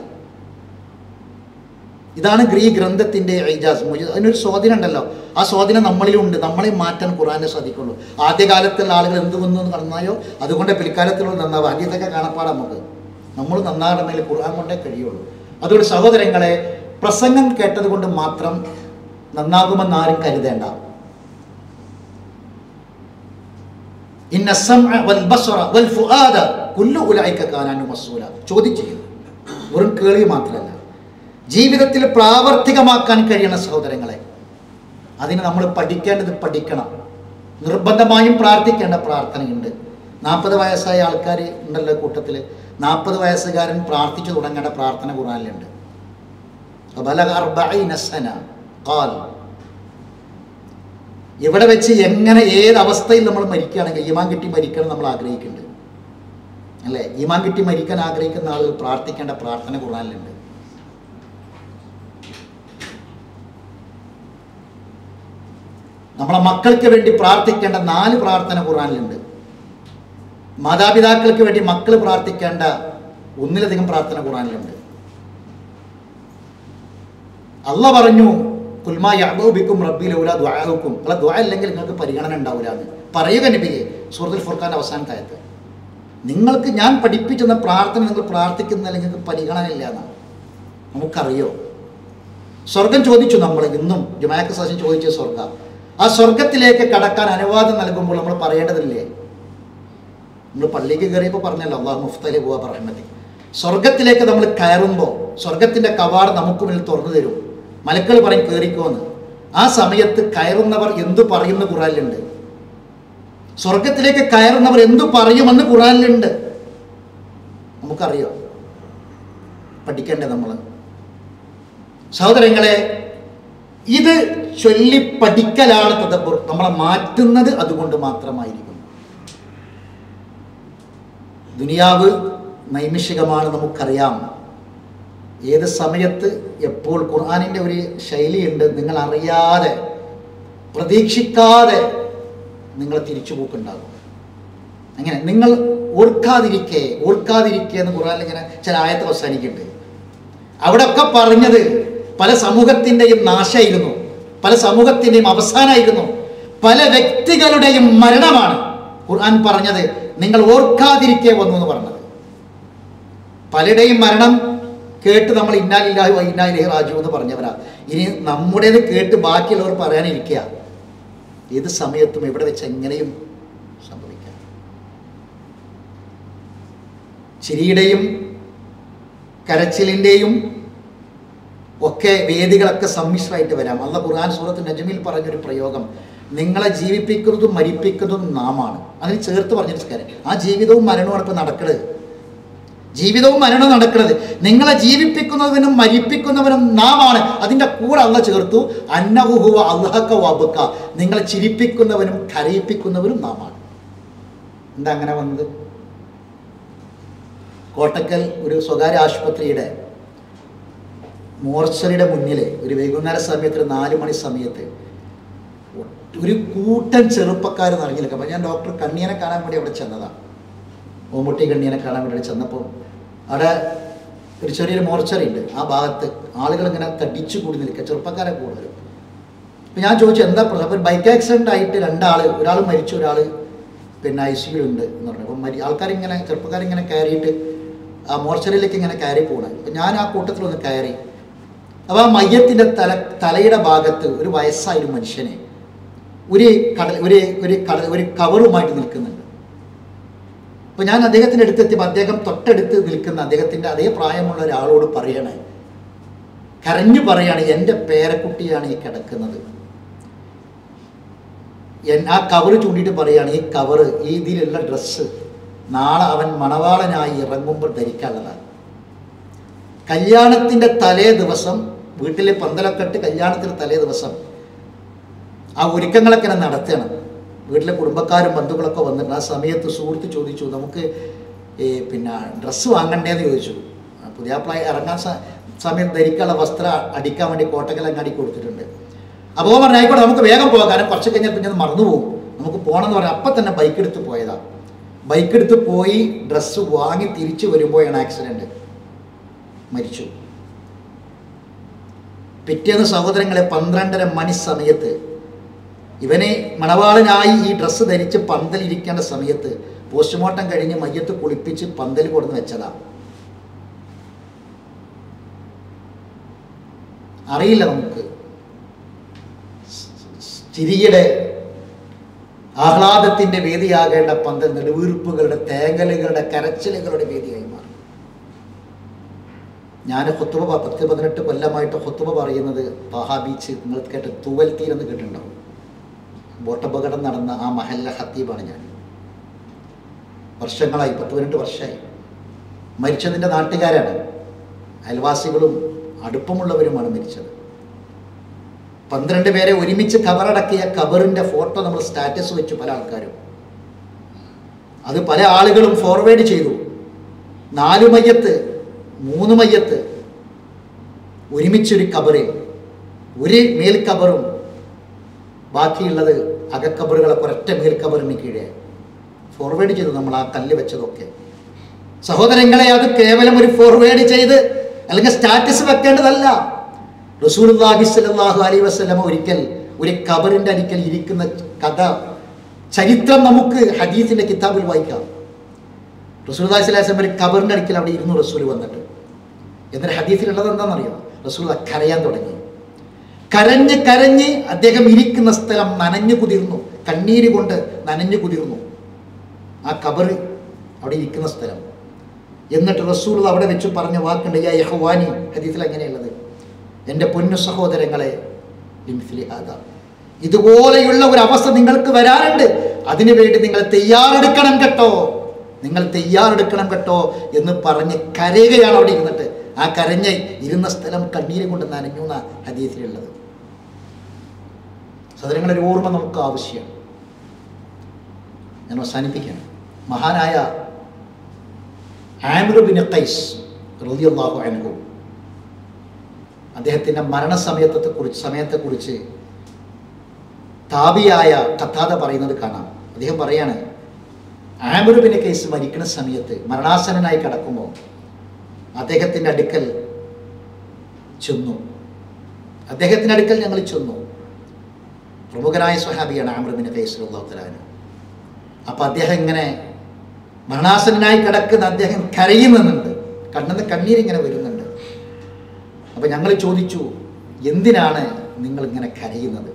ഇതാണ് ഗ്രീ ഗ്രന്ഥത്തിന്റെ ഐജാസ് മുജ അതിനൊരു സ്വാധീനം ഉണ്ടല്ലോ ആ സ്വാധീനം നമ്മളിലുണ്ട് നമ്മളെ മാറ്റാൻ ഖുറാനെ സാധിക്കുള്ളൂ ആദ്യകാലത്തുള്ള ആളുകൾ എന്ത് വന്നു നന്നായോ അതുകൊണ്ട് പിൽക്കാലത്തിലുള്ള നന്നാവും ആദ്യത്തൊക്കെ കാണപ്പാടാം നമുക്ക് നമ്മൾ നന്നാകണമെങ്കിൽ ഖുർആൻ കൊണ്ടേ കഴിയുള്ളൂ അതുകൊണ്ട് സഹോദരങ്ങളെ പ്രസംഗം കേട്ടത് കൊണ്ട് മാത്രം നന്നാകുമെന്ന് ആരും കരുതേണ്ട ഇന്ന സമഅ വൽ ബസറ വൽ ഫുആദ കുല്ലു ഉലൈക കാനാനു മസ്ഊല ചോദിച്ചിരിക്കുന്നു വെറും കേൾവി മാത്രമല്ല ജീവിതത്തിൽ പ്രാവർത്തികമാക്കാൻ കഴിയണ സഹോദരങ്ങളെ അതിന് നമ്മൾ പഠിക്കേണ്ടത് പഠിക്കണം നിർബന്ധമായും പ്രാർത്ഥിക്കേണ്ട പ്രാർത്ഥനയുണ്ട് നാൽപ്പത് വയസ്സായ ആൾക്കാർ ഉണ്ടല്ലോ കൂട്ടത്തിൽ നാൽപ്പത് വയസ്സുകാരൻ പ്രാർത്ഥിച്ചു തുടങ്ങേണ്ട പ്രാർത്ഥന ഖുറാനിലുണ്ട് ബലഗ അർബഈന സന ഖാൽ ഇവിടെ വെച്ച് എങ്ങനെ ഏത് അവസ്ഥയിൽ നമ്മൾ മരിക്കുകയാണെങ്കിൽ ഈമാൻ കിട്ടി മരിക്കണം നമ്മൾ ആഗ്രഹിക്കുന്നുണ്ട് അല്ലേ ഈമാൻ കിട്ടി മരിക്കാൻ ആഗ്രഹിക്കുന്ന ആളുകൾ പ്രാർത്ഥിക്കേണ്ട പ്രാർത്ഥന ഖുറാനിലുണ്ട് നമ്മളെ മക്കൾക്ക് വേണ്ടി പ്രാർത്ഥിക്കേണ്ട നാല് പ്രാർത്ഥന ഖുറാനിലുണ്ട് മാതാപിതാക്കൾക്ക് വേണ്ടി മക്കൾ പ്രാർത്ഥിക്കേണ്ട ഒന്നിലധികം പ്രാർത്ഥന ഖുറാനിലുണ്ട് അല്ല പറഞ്ഞു കുൽമാ യഹബൂബിക്കും റബ്ബിലൂല ദ്വാഹുക്കും അല്ല ദ്വാ ഇല്ലെങ്കിൽ നിങ്ങൾക്ക് പരിഗണന ഉണ്ടാവില്ല എന്ന് പറയുക നബിയെ സൂറത്തുൽ ഫുർഖാൻ അവസാനത്തായത് നിങ്ങൾക്ക് ഞാൻ പഠിപ്പിച്ചെന്ന പ്രാർത്ഥന നിങ്ങൾ പ്രാർത്ഥിക്കുന്നില്ല നിങ്ങൾക്ക് പരിഗണന ഇല്ല എന്നാണ് നമുക്കറിയോ സ്വർഗം ചോദിച്ചു നമ്മൾ ഇന്നും ജുമായക്ക് സാശം ചോദിച്ച സ്വർഗം ആ സ്വർഗത്തിലേക്ക് കടക്കാൻ അനുവാദം നൽകുമ്പോൾ നമ്മൾ പറയേണ്ടതില്ലേ നമ്മൾ പള്ളിക്ക് കയറിയപ്പോൾ പറഞ്ഞല്ലോ അള്ളാഹു മുഫ്തലി പോവാ പറയണത് സ്വർഗത്തിലേക്ക് നമ്മൾ കയറുമ്പോൾ സ്വർഗത്തിൻ്റെ കവാട് നമുക്ക് മുന്നിൽ തുറന്നു തരും മലക്കൾ പറയും കയറിക്കോന്ന് ആ സമയത്ത് കയറുന്നവർ എന്തു പറയുന്ന ഖുറാനിലുണ്ട് സ്വർഗത്തിലേക്ക് കയറുന്നവർ എന്തു പറയുമെന്ന് ഖുറാനിലുണ്ട് നമുക്കറിയോ പഠിക്കണ്ടേ നമ്മൾ സഹോദരങ്ങളെ ഇത് ചൊല്ലി പഠിക്കലാണ് തദബ്ബുർ നമ്മളെ മാറ്റുന്നത് അതുകൊണ്ട് മാത്രമായിരിക്കും ദുനിയാവ് നൈമിഷികമാണ് നമുക്കറിയാം ഏത് സമയത്ത് എപ്പോൾ ഖുർആാനിൻ്റെ ഒരു ശൈലിയുണ്ട് നിങ്ങൾ അറിയാതെ പ്രതീക്ഷിക്കാതെ നിങ്ങൾ തിരിച്ചുപോക്കുണ്ടാകും അങ്ങനെ നിങ്ങൾ ഓർക്കാതിരിക്കെ ഓർക്കാതിരിക്കെ എന്ന് ഖുർആനിൽ ഇങ്ങനെ ചില ആയത്ത് അവസാനിക്കുന്നുണ്ട് അവിടെ ഒക്കെ പറഞ്ഞത് പല സമൂഹത്തിൻ്റെയും നാശമായിരുന്നു പല സമൂഹത്തിൻ്റെയും അവസാനമായിരുന്നു പല വ്യക്തികളുടെയും മരണമാണ് ഖുർആൻ പറഞ്ഞത് നിങ്ങൾ ഓർക്കാതിരിക്കെ വന്നു എന്ന് പറഞ്ഞത് പലരുടെയും മരണം കേട്ട് നമ്മൾ ഇന്നാലില്ലാഹി ഇന്നാലിഹി റാജു എന്ന് പറഞ്ഞവരാ ഇനി നമ്മുടേത് കേട്ട് ബാക്കിയുള്ളവർ പറയാനിരിക്കുക ഏത് സമയത്തും എവിടെ വെച്ച് എങ്ങനെയും സംഭവിക്കാം ചിരിയുടെയും കരച്ചിലിൻ്റെയും ഒക്കെ വേദികളൊക്കെ സമ്മിശ്രമായിട്ട് വരാം അല്ല ഖുർആൻ സൂറത്ത് നജ്മിൽ പറഞ്ഞൊരു പ്രയോഗം നിങ്ങളെ ജീവിപ്പിക്കുന്നതും മരിപ്പിക്കുന്നതും നാമാണ് അതിന് ചേർത്ത് പറഞ്ഞൊരു കാര്യം ആ ജീവിതവും മരണവും ഇപ്പോൾ നടക്കണത് ജീവിതവും മരണവും നടക്കുന്നത് നിങ്ങളെ ജീവിപ്പിക്കുന്നവനും മരിപ്പിക്കുന്നവനും നാമാണ് അതിൻ്റെ കൂടെ അല്ല ചേർത്തു അന്നഹുഹുവ അള്ളഹക്ക വബുക്ക നിങ്ങളെ ചിരിപ്പിക്കുന്നവനും കരയിപ്പിക്കുന്നവനും നാമാണ് എന്താ അങ്ങനെ വന്നത് കോട്ടക്കൽ ഒരു സ്വകാര്യ ആശുപത്രിയുടെ മോർച്ചറിയുടെ മുന്നിൽ ഒരു വൈകുന്നേര സമയത്ത് ഒരു നാല് മണി സമയത്ത് ഒരു കൂട്ടൻ ചെറുപ്പക്കാർ നിറഞ്ഞു നിൽക്കാം അപ്പോൾ ഞാൻ ഡോക്ടർ കണ്ണിയനെ കാണാൻ വേണ്ടി അവിടെ ചെന്നതാണ് ഓമുട്ടി കണ്ണിയനെ കാണാൻ വേണ്ടി അവിടെ ചെന്നപ്പോൾ അവിടെ ഒരു ചെറിയൊരു മോർച്ചറി ഉണ്ട് ആ ഭാഗത്ത് ആളുകൾ ഇങ്ങനെ തടിച്ചു കൂടി നിൽക്കുക ചെറുപ്പക്കാരെ കൂടുതലും അപ്പം ഞാൻ ചോദിച്ചു എന്താ പ്രശ്നം അപ്പോൾ ബൈക്ക് ആക്സിഡൻ്റ് ആയിട്ട് രണ്ടാൾ ഒരാൾ മരിച്ചു ഒരാൾ പിന്നെ ഐ സിയിലുണ്ട് എന്ന് പറഞ്ഞു അപ്പം മരി ആൾക്കാരിങ്ങനെ ചെറുപ്പക്കാരിങ്ങനെ കയറിയിട്ട് ആ മോർച്ചറിയിലേക്ക് ഇങ്ങനെ കയറി പോകണം അപ്പം ഞാൻ ആ കൂട്ടത്തിലൊന്ന് കയറി അപ്പോൾ ആ മയ്യത്തിൻ്റെ തല തലയുടെ ഭാഗത്ത് ഒരു വയസ്സായ ഒരു മനുഷ്യനെ ഒരു കടൽ ഒരു ഒരു കടൽ ഒരു കവറുമായിട്ട് നിൽക്കുന്നുണ്ട് അപ്പോൾ ഞാൻ അദ്ദേഹത്തിൻ്റെ അടുത്തെത്തിയപ്പോൾ അദ്ദേഹം തൊട്ടടുത്ത് നിൽക്കുന്ന അദ്ദേഹത്തിൻ്റെ അതേ പ്രായമുള്ള ഒരാളോട് പറയണേ കരഞ്ഞു പറയാണ് എൻ്റെ പേരക്കുട്ടിയാണ് ഈ കിടക്കുന്നത് എൻ- ആ കവറ് ചൂണ്ടിയിട്ട് പറയാണ് ഈ കവറ് ഈ ഇതിലുള്ള ഡ്രസ്സ് നാളെ അവൻ മണവാളനായി ഇറങ്ങുമ്പോൾ ധരിക്കാനുള്ളതാണ് കല്യാണത്തിൻ്റെ തലേ ദിവസം വീട്ടിലെ പന്തലൊക്കെ ഇട്ട് കല്യാണത്തിൻ്റെ തലേ ദിവസം ആ ഒരുക്കങ്ങളൊക്കെ ഇങ്ങനെ നടത്തണം വീട്ടിലെ കുടുംബക്കാരും ബന്ധുക്കളൊക്കെ വന്നിട്ട് ആ സമയത്ത് സുഹൃത്ത് ചോദിച്ചു നമുക്ക് ഈ പിന്നെ ഡ്രസ്സ് വാങ്ങണ്ടേന്ന് ചോദിച്ചു ആ പുതിയ പ്ലായ ഇറങ്ങാൻ സ- സമയത്ത് ധരിക്കാനുള്ള വസ്ത്രം അടിക്കാൻ വേണ്ടി കോട്ടക്കലങ്ങാടി കൊടുത്തിട്ടുണ്ട് അപ്പോൾ പറഞ്ഞു ആയിക്കോട്ടെ നമുക്ക് വേഗം പോകാം കാരണം കുറച്ച് കഴിഞ്ഞാൽ പിന്നെ അത് മറന്നു പോകും നമുക്ക് പോകണമെന്ന് പറഞ്ഞാൽ അപ്പം തന്നെ ബൈക്ക് എടുത്ത് പോയതാണ് ബൈക്ക് എടുത്ത് പോയി ഡ്രസ്സ് വാങ്ങി തിരിച്ചു വരുമ്പോഴാണ് ആക്സിഡൻറ്റ് മരിച്ചു പിറ്റേന്ന് സഹോദരങ്ങളെ പന്ത്രണ്ടര മണി സമയത്ത് ഇവനെ മണവാളനായി ഈ ഡ്രസ്സ് ധരിച്ച് പന്തലിരിക്കേണ്ട സമയത്ത് പോസ്റ്റ്മോർട്ടം കഴിഞ്ഞ് മയ്യത്ത് കുളിപ്പിച്ച് പന്തൽ കൊടുന്ന് വെച്ചതാ അറിയില്ല നമുക്ക് ചിരിയുടെ ആഹ്ലാദത്തിന്റെ വേദിയാകേണ്ട പന്തൽ നെടുവീർപ്പുകളുടെ തേങ്ങലുകളുടെ കരച്ചിലുകളുടെ വേദിയായി മാറി ഞാൻ ഹൊത്തുബ പ- പത്ത് പതിനെട്ട് കൊല്ലമായിട്ട് ഹൊത്തുബ പറയുന്നത് താഹാ ബീച്ച് നിങ്ങൾ കേട്ട് തൂവൽ തീരെന്ന് കേട്ടിട്ടുണ്ടാവും ബോട്ടപകടം നടന്ന ആ മഹല്ല ഹത്തീബാണ് ഞാൻ വർഷങ്ങളായി പത്ത് പതിനെട്ട് വർഷമായി മരിച്ചതിൻ്റെ നാട്ടുകാരാണ് അയൽവാസികളും അടുപ്പമുള്ളവരുമാണ് മരിച്ചത് പന്ത്രണ്ട് പേരെ ഒരുമിച്ച് കബറടക്കിയ കബറിൻ്റെ ഫോട്ടോ നമ്മൾ സ്റ്റാറ്റസ് വെച്ചു പല ആൾക്കാരും അത് പല ആളുകളും ഫോർവേഡ് ചെയ്തു നാല് മയ്യത്ത് മൂന്ന് മയ്യത്ത് ഒരുമിച്ചൊരു കബറിൽ ഒരു മേൽക്കബറും ബാക്കിയുള്ളത് അകക്കബറുകളൊക്കെ ഒരൊറ്റ മേൽക്കബറിന് കീഴെ ഫോർവേഡ് ചെയ്തു നമ്മൾ ആ കല്ല് വെച്ചതൊക്കെ സഹോദരങ്ങളെ അത് കേവലം ഒരു ഫോർവേഡ് ചെയ്ത് അല്ലെങ്കിൽ സ്റ്റാറ്റസ് വെക്കേണ്ടതല്ല റസൂലുള്ളാഹി സ്വല്ലല്ലാഹു അലൈഹി വസല്ലമ ഒരിക്കൽ ഒരു കബറിൻ്റെ അരിക്കൽ ഇരിക്കുന്ന കഥ ചരിത്രം നമുക്ക് ഹദീസിൻ്റെ കിതാബിൽ വായിക്കാം റസൂലുള്ളാഹി സ്വല്ലല്ലാഹു അലൈഹി വസല്ലം ഒരു കബറിൻ്റെ അരിക്കൽ അവിടെ ഇരുന്നു റസൂൽ വന്നിട്ട് എന്നിട്ട് ഹദീസിലുള്ളത് എന്താണെന്നറിയോ റസൂൽ കരയാൻ തുടങ്ങി കരഞ്ഞ് കരഞ്ഞ് അദ്ദേഹം ഇരിക്കുന്ന സ്ഥലം നനഞ്ഞു കുതിർന്നു കണ്ണീര് കൊണ്ട് നനഞ്ഞു കുതിർന്നു ആ കബറ് അവിടെ ഇരിക്കുന്ന സ്ഥലം എന്നിട്ട് റസൂൽ അവിടെ വെച്ച് പറഞ്ഞ വാക്കുണ്ട് യാ യഹ്വാനി ഹദീസിൽ അങ്ങനെയുള്ളത് എൻ്റെ പൊന്നു സഹോദരങ്ങളെ ലിംഫിലി ഹാദ. ഇതുപോലെയുള്ള ഒരു അവസ്ഥ നിങ്ങൾക്ക് വരാനുണ്ട് അതിനുവേണ്ടി നിങ്ങൾ തയ്യാറെടുക്കണം കേട്ടോ നിങ്ങൾ തയ്യാറെടുക്കണം കേട്ടോ എന്ന് പറഞ്ഞ് കരയുകയാണ് അവിടെ ഇരുന്നിട്ട് ആ കരഞ്ഞ് ഇരുന്ന സ്ഥലം കണ്ണീര് കൊണ്ട് നനഞ്ഞു എന്ന ഹദീസിലുള്ളത് സഹോദരങ്ങളെ ഒരു ഓർമ്മ നമുക്ക് ആവശ്യമാണ് ഞാൻ അവസാനിപ്പിക്കണം മഹാനായ ആമിറുബിൻ ഖൈസ് റളിയല്ലാഹു അൻഹു അദ്ദേഹത്തിൻ്റെ മരണസമയത്തെ കുറിച്ച് സമയത്തെക്കുറിച്ച് താപിയായ കഥാത പറയുന്നത് കാണാം അദ്ദേഹം പറയാണ് ആമിറുബിൻ കേസ് മരിക്കുന്ന സമയത്ത് മരണാസനനായി കിടക്കുമ്പോൾ അദ്ദേഹത്തിൻ്റെ അടുക്കൽ ചെന്നു അദ്ദേഹത്തിൻ്റെ അടുക്കൽ ഞങ്ങൾ ചെന്നു പ്രമുഖനായ സ്വഹാബിയാണ് ആമിറുബിൻ കേസ് അള്ളാഹുത്തലാനു അപ്പം അദ്ദേഹം ഇങ്ങനെ മരണാസനായി കിടക്കുന്ന അദ്ദേഹം കരയുന്നുണ്ട് കണ്ണെന്ന് കണ്ണീരിങ്ങനെ വരുന്നുണ്ട് അപ്പം ഞങ്ങൾ ചോദിച്ചു എന്തിനാണ് നിങ്ങൾ ഇങ്ങനെ കരയുന്നത്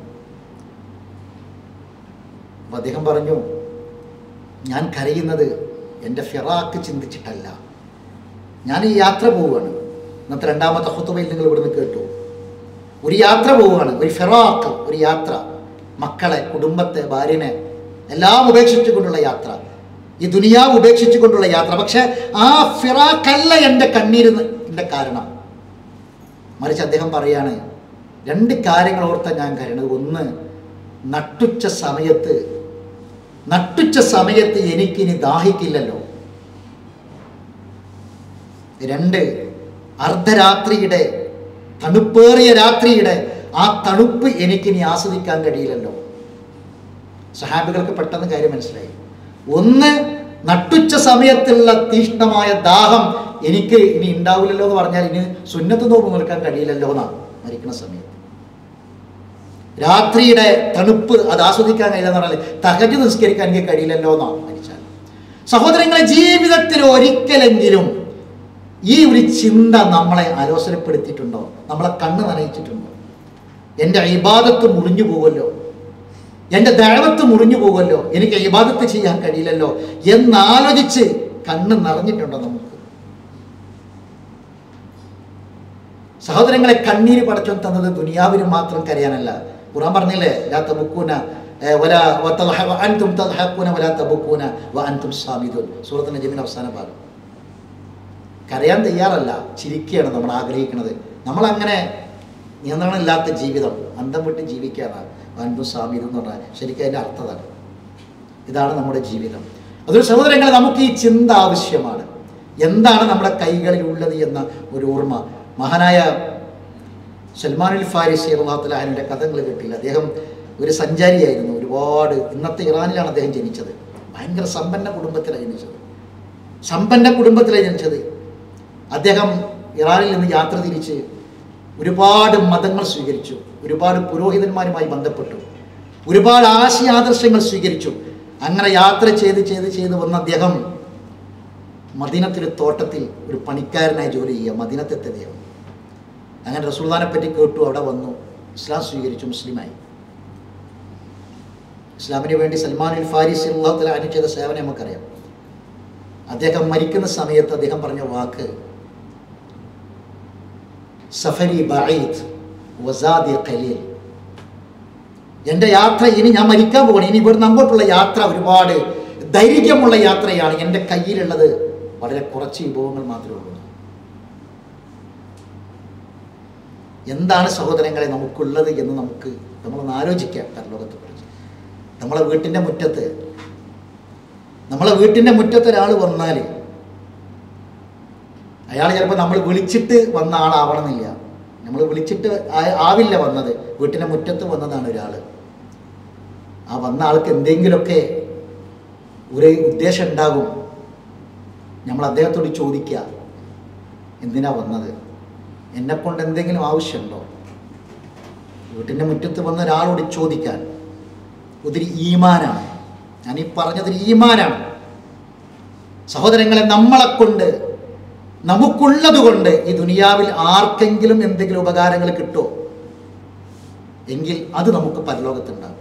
അപ്പം അദ്ദേഹം പറഞ്ഞു ഞാൻ കരയുന്നത് എൻ്റെ ഫിറാക്ക് ചിന്തിച്ചിട്ടല്ല ഞാൻ ഈ യാത്ര പോവുകയാണ് ഇന്നത്തെ രണ്ടാമത്തെ ഹുത്തുബയിൽ നിങ്ങൾ ഇവിടുന്ന് കേട്ടു ഒരു യാത്ര പോവുകയാണ് ഒരു ഫിറാക്ക് ഒരു യാത്ര മക്കളെ കുടുംബത്തെ ഭാര്യനെ എല്ലാം ഉപേക്ഷിച്ചുകൊണ്ടുള്ള യാത്ര ഈ ദുനിയാവ് ഉപേക്ഷിച്ചു കൊണ്ടുള്ള യാത്ര പക്ഷെ ആ ഫിറാഖല്ല എൻ്റെ കണ്ണീരിൻ്റെ കാരണം മറിച്ച് അദ്ദേഹം പറയാണ് രണ്ട് കാര്യങ്ങൾ ഓർത്താൻ ഞാൻ കരുണത് ഒന്ന് നട്ടുച്ച സമയത്ത് നട്ടുച്ച സമയത്ത് എനിക്കിനി ദാഹിക്കില്ലല്ലോ രണ്ട് അർദ്ധരാത്രിയുടെ തണുപ്പേറിയ രാത്രിയുടെ ആ തണുപ്പ് എനിക്കിനി ആസ്വദിക്കാൻ കഴിയില്ലല്ലോ സഹാബികൾക്ക് പെട്ടെന്ന് കാര്യം മനസ്സിലായി ഒന്ന് നട്ടുച്ച സമയത്തുള്ള തീഷ്ണമായ ദാഹം എനിക്ക് ഇനി ഉണ്ടാവില്ലല്ലോ എന്ന് പറഞ്ഞാൽ ഇനി സുന്നത്ത് നോമ്പ് നിൽക്കാൻ കഴിയില്ലല്ലോ എന്നാ മരിക്കുന്ന സമയത്ത് രാത്രിയുടെ തണുപ്പ് അത് ആസ്വദിക്കാൻ കഴിയില്ല എന്ന് പറഞ്ഞാൽ തകജ് നിസ്കരിക്കാൻ എനിക്ക് കഴിയില്ലല്ലോ എന്നാ മരിച്ചാൽ സഹോദരങ്ങളെ ജീവിതത്തിൽ ഒരിക്കലെങ്കിലും ഈ ഒരു ചിന്ത നമ്മളെ ആലോചനപ്പെടുത്തിയിട്ടുണ്ടോ നമ്മളെ കണ്ണ് നനയിച്ചിട്ടുണ്ടോ എൻ്റെ ഇബാദത്ത് മുറിഞ്ഞു പോകുമല്ലോ എൻ്റെ ദഴവത്ത് മുറിഞ്ഞു പോകുമല്ലോ എനിക്ക് ഇബാദത്ത് ചെയ്യാൻ കഴിയില്ലല്ലോ എന്നാലോചിച്ച് കണ്ണ് നിറഞ്ഞിട്ടുണ്ടോ നമുക്ക് സഹോദരങ്ങളെ കണ്ണീര് പടച്ചോൻ തന്നത് ദുനിയാവിന് മാത്രം കരയാനല്ല ഖുറാൻ പറഞ്ഞില്ലേ ലാ തബുക്കൂന ഏ, വലാ വതദ്ഹ- വഅൻതും തദ്ഹഖൂന വലാ തബുക്കൂന വഅൻതും സാമിദൂൻ സൂറത്ത് നജ്മിന്റെ അവസാന ഭാഗം കരയാൻ തയ്യാറല്ല ചിരിക്കുകയാണ് നമ്മൾ ആഗ്രഹിക്കുന്നത് നമ്മളങ്ങനെ നിയന്ത്രണമില്ലാത്ത ജീവിതം അന്തം വിട്ട് ജീവിക്കാനാണ് അൻപു സാമീത് എന്ന് പറഞ്ഞാൽ ശരിക്കും അതിൻ്റെ അർത്ഥതാണ് ഇതാണ് നമ്മുടെ ജീവിതം അതൊരു സഹോദരങ്ങളെ നമുക്ക് ഈ ചിന്ത ആവശ്യമാണ് എന്താണ് നമ്മുടെ കൈകളിൽ ഉള്ളത് എന്ന ഒരു ഓർമ്മ മഹാനായ സൽമാനുൽ ഫാരിസി അള്ളാഹുത്തലാഹിൻ്റെ കഥകൾ കേട്ടില്ല അദ്ദേഹം ഒരു സഞ്ചാരിയായിരുന്നു ഒരുപാട് ഇന്നത്തെ ഇറാനിലാണ് അദ്ദേഹം ജനിച്ചത് ഭയങ്കര സമ്പന്ന കുടുംബത്തിലാണ് ജനിച്ചത് സമ്പന്ന കുടുംബത്തിലാണ് ജനിച്ചത് അദ്ദേഹം ഇറാനിൽ നിന്ന് യാത്ര തിരിച്ച് ഒരുപാട് മതങ്ങൾ സ്വീകരിച്ചു ഒരുപാട് പുരോഹിതന്മാരുമായി ബന്ധപ്പെട്ടു ഒരുപാട് ആശയാദർശങ്ങൾ സ്വീകരിച്ചു അങ്ങനെ യാത്ര ചെയ്ത് ചെയ്ത് ചെയ്ത് വന്ന അദ്ദേഹം മദീനത്തിലെ തോട്ടത്തിൽ ഒരു പണിക്കാരനായി ജോലി ചെയ്യുക മദീനത്തെത്തിയ അദ്ദേഹം അങ്ങനെ റസൂൽദാനെ പറ്റി കേട്ടു അവിടെ വന്നു ഇസ്ലാം സ്വീകരിച്ചു മുസ്ലിമായി ഇസ്ലാമിന് വേണ്ടി സൽമാൻ അൽ ഫാരിസ് അള്ളാഹുത്തല അനു ചെയ്ത സേവനം നമുക്കറിയാം അദ്ദേഹം മരിക്കുന്ന സമയത്ത് അദ്ദേഹം പറഞ്ഞ വാക്ക് സഫരി ബഈദ് വസാദി ഖലീൽ എൻ്റെ യാത്ര ഇനി ഞാൻ മരിക്കാൻ പോകണം ഇനി ഇവിടുന്ന് അങ്ങോട്ടുള്ള യാത്ര ഒരുപാട് ദൈർഘ്യമുള്ള യാത്രയാണ് എൻ്റെ കയ്യിലുള്ളത് വളരെ കുറച്ച് വിഭവങ്ങൾ മാത്രമേ ഉള്ളൂ എന്താണ് സഹോദരങ്ങളെ നമുക്കുള്ളത് എന്ന് നമുക്ക് നമ്മളൊന്ന് ആലോചിക്കാം പരലോകത്തെ കുറിച്ച് നമ്മളെ വീട്ടിൻ്റെ മുറ്റത്ത് നമ്മളെ വീട്ടിൻ്റെ മുറ്റത്ത് ഒരാൾ വന്നാൽ അയാൾ ചിലപ്പോൾ നമ്മൾ വിളിച്ചിട്ട് വന്ന ആളാവണമെന്നില്ല നമ്മൾ വിളിച്ചിട്ട് ആ- ആവില്ല വന്നത് വീട്ടിൻ്റെ മുറ്റത്ത് വന്നതാണ് ഒരാൾ ആ വന്ന ആൾക്ക് എന്തെങ്കിലുമൊക്കെ ഒരു ഉദ്ദേശം ഉണ്ടാകും നമ്മൾ അദ്ദേഹത്തോട് ചോദിക്കുക എന്തിനാ വന്നത് എന്നെക്കൊണ്ട് എന്തെങ്കിലും ആവശ്യമുണ്ടോ വീട്ടിൻ്റെ മുറ്റത്ത് വന്ന ഒരാളോട് ചോദിക്കാൻ ഒത്തിരി ഈമാനാണ് ഞാൻ ഈ പറഞ്ഞതൊരു ഈമാനാണ് സഹോദരങ്ങളെ നമ്മളെ കൊണ്ട് നമുക്കുള്ളത് കൊണ്ട് ഈ ദുനിയാവിൽ ആർക്കെങ്കിലും എന്തെങ്കിലും ഉപകാരങ്ങൾ കിട്ടുമോ എങ്കിൽ അത് നമുക്ക് പരലോകത്തുണ്ടാകും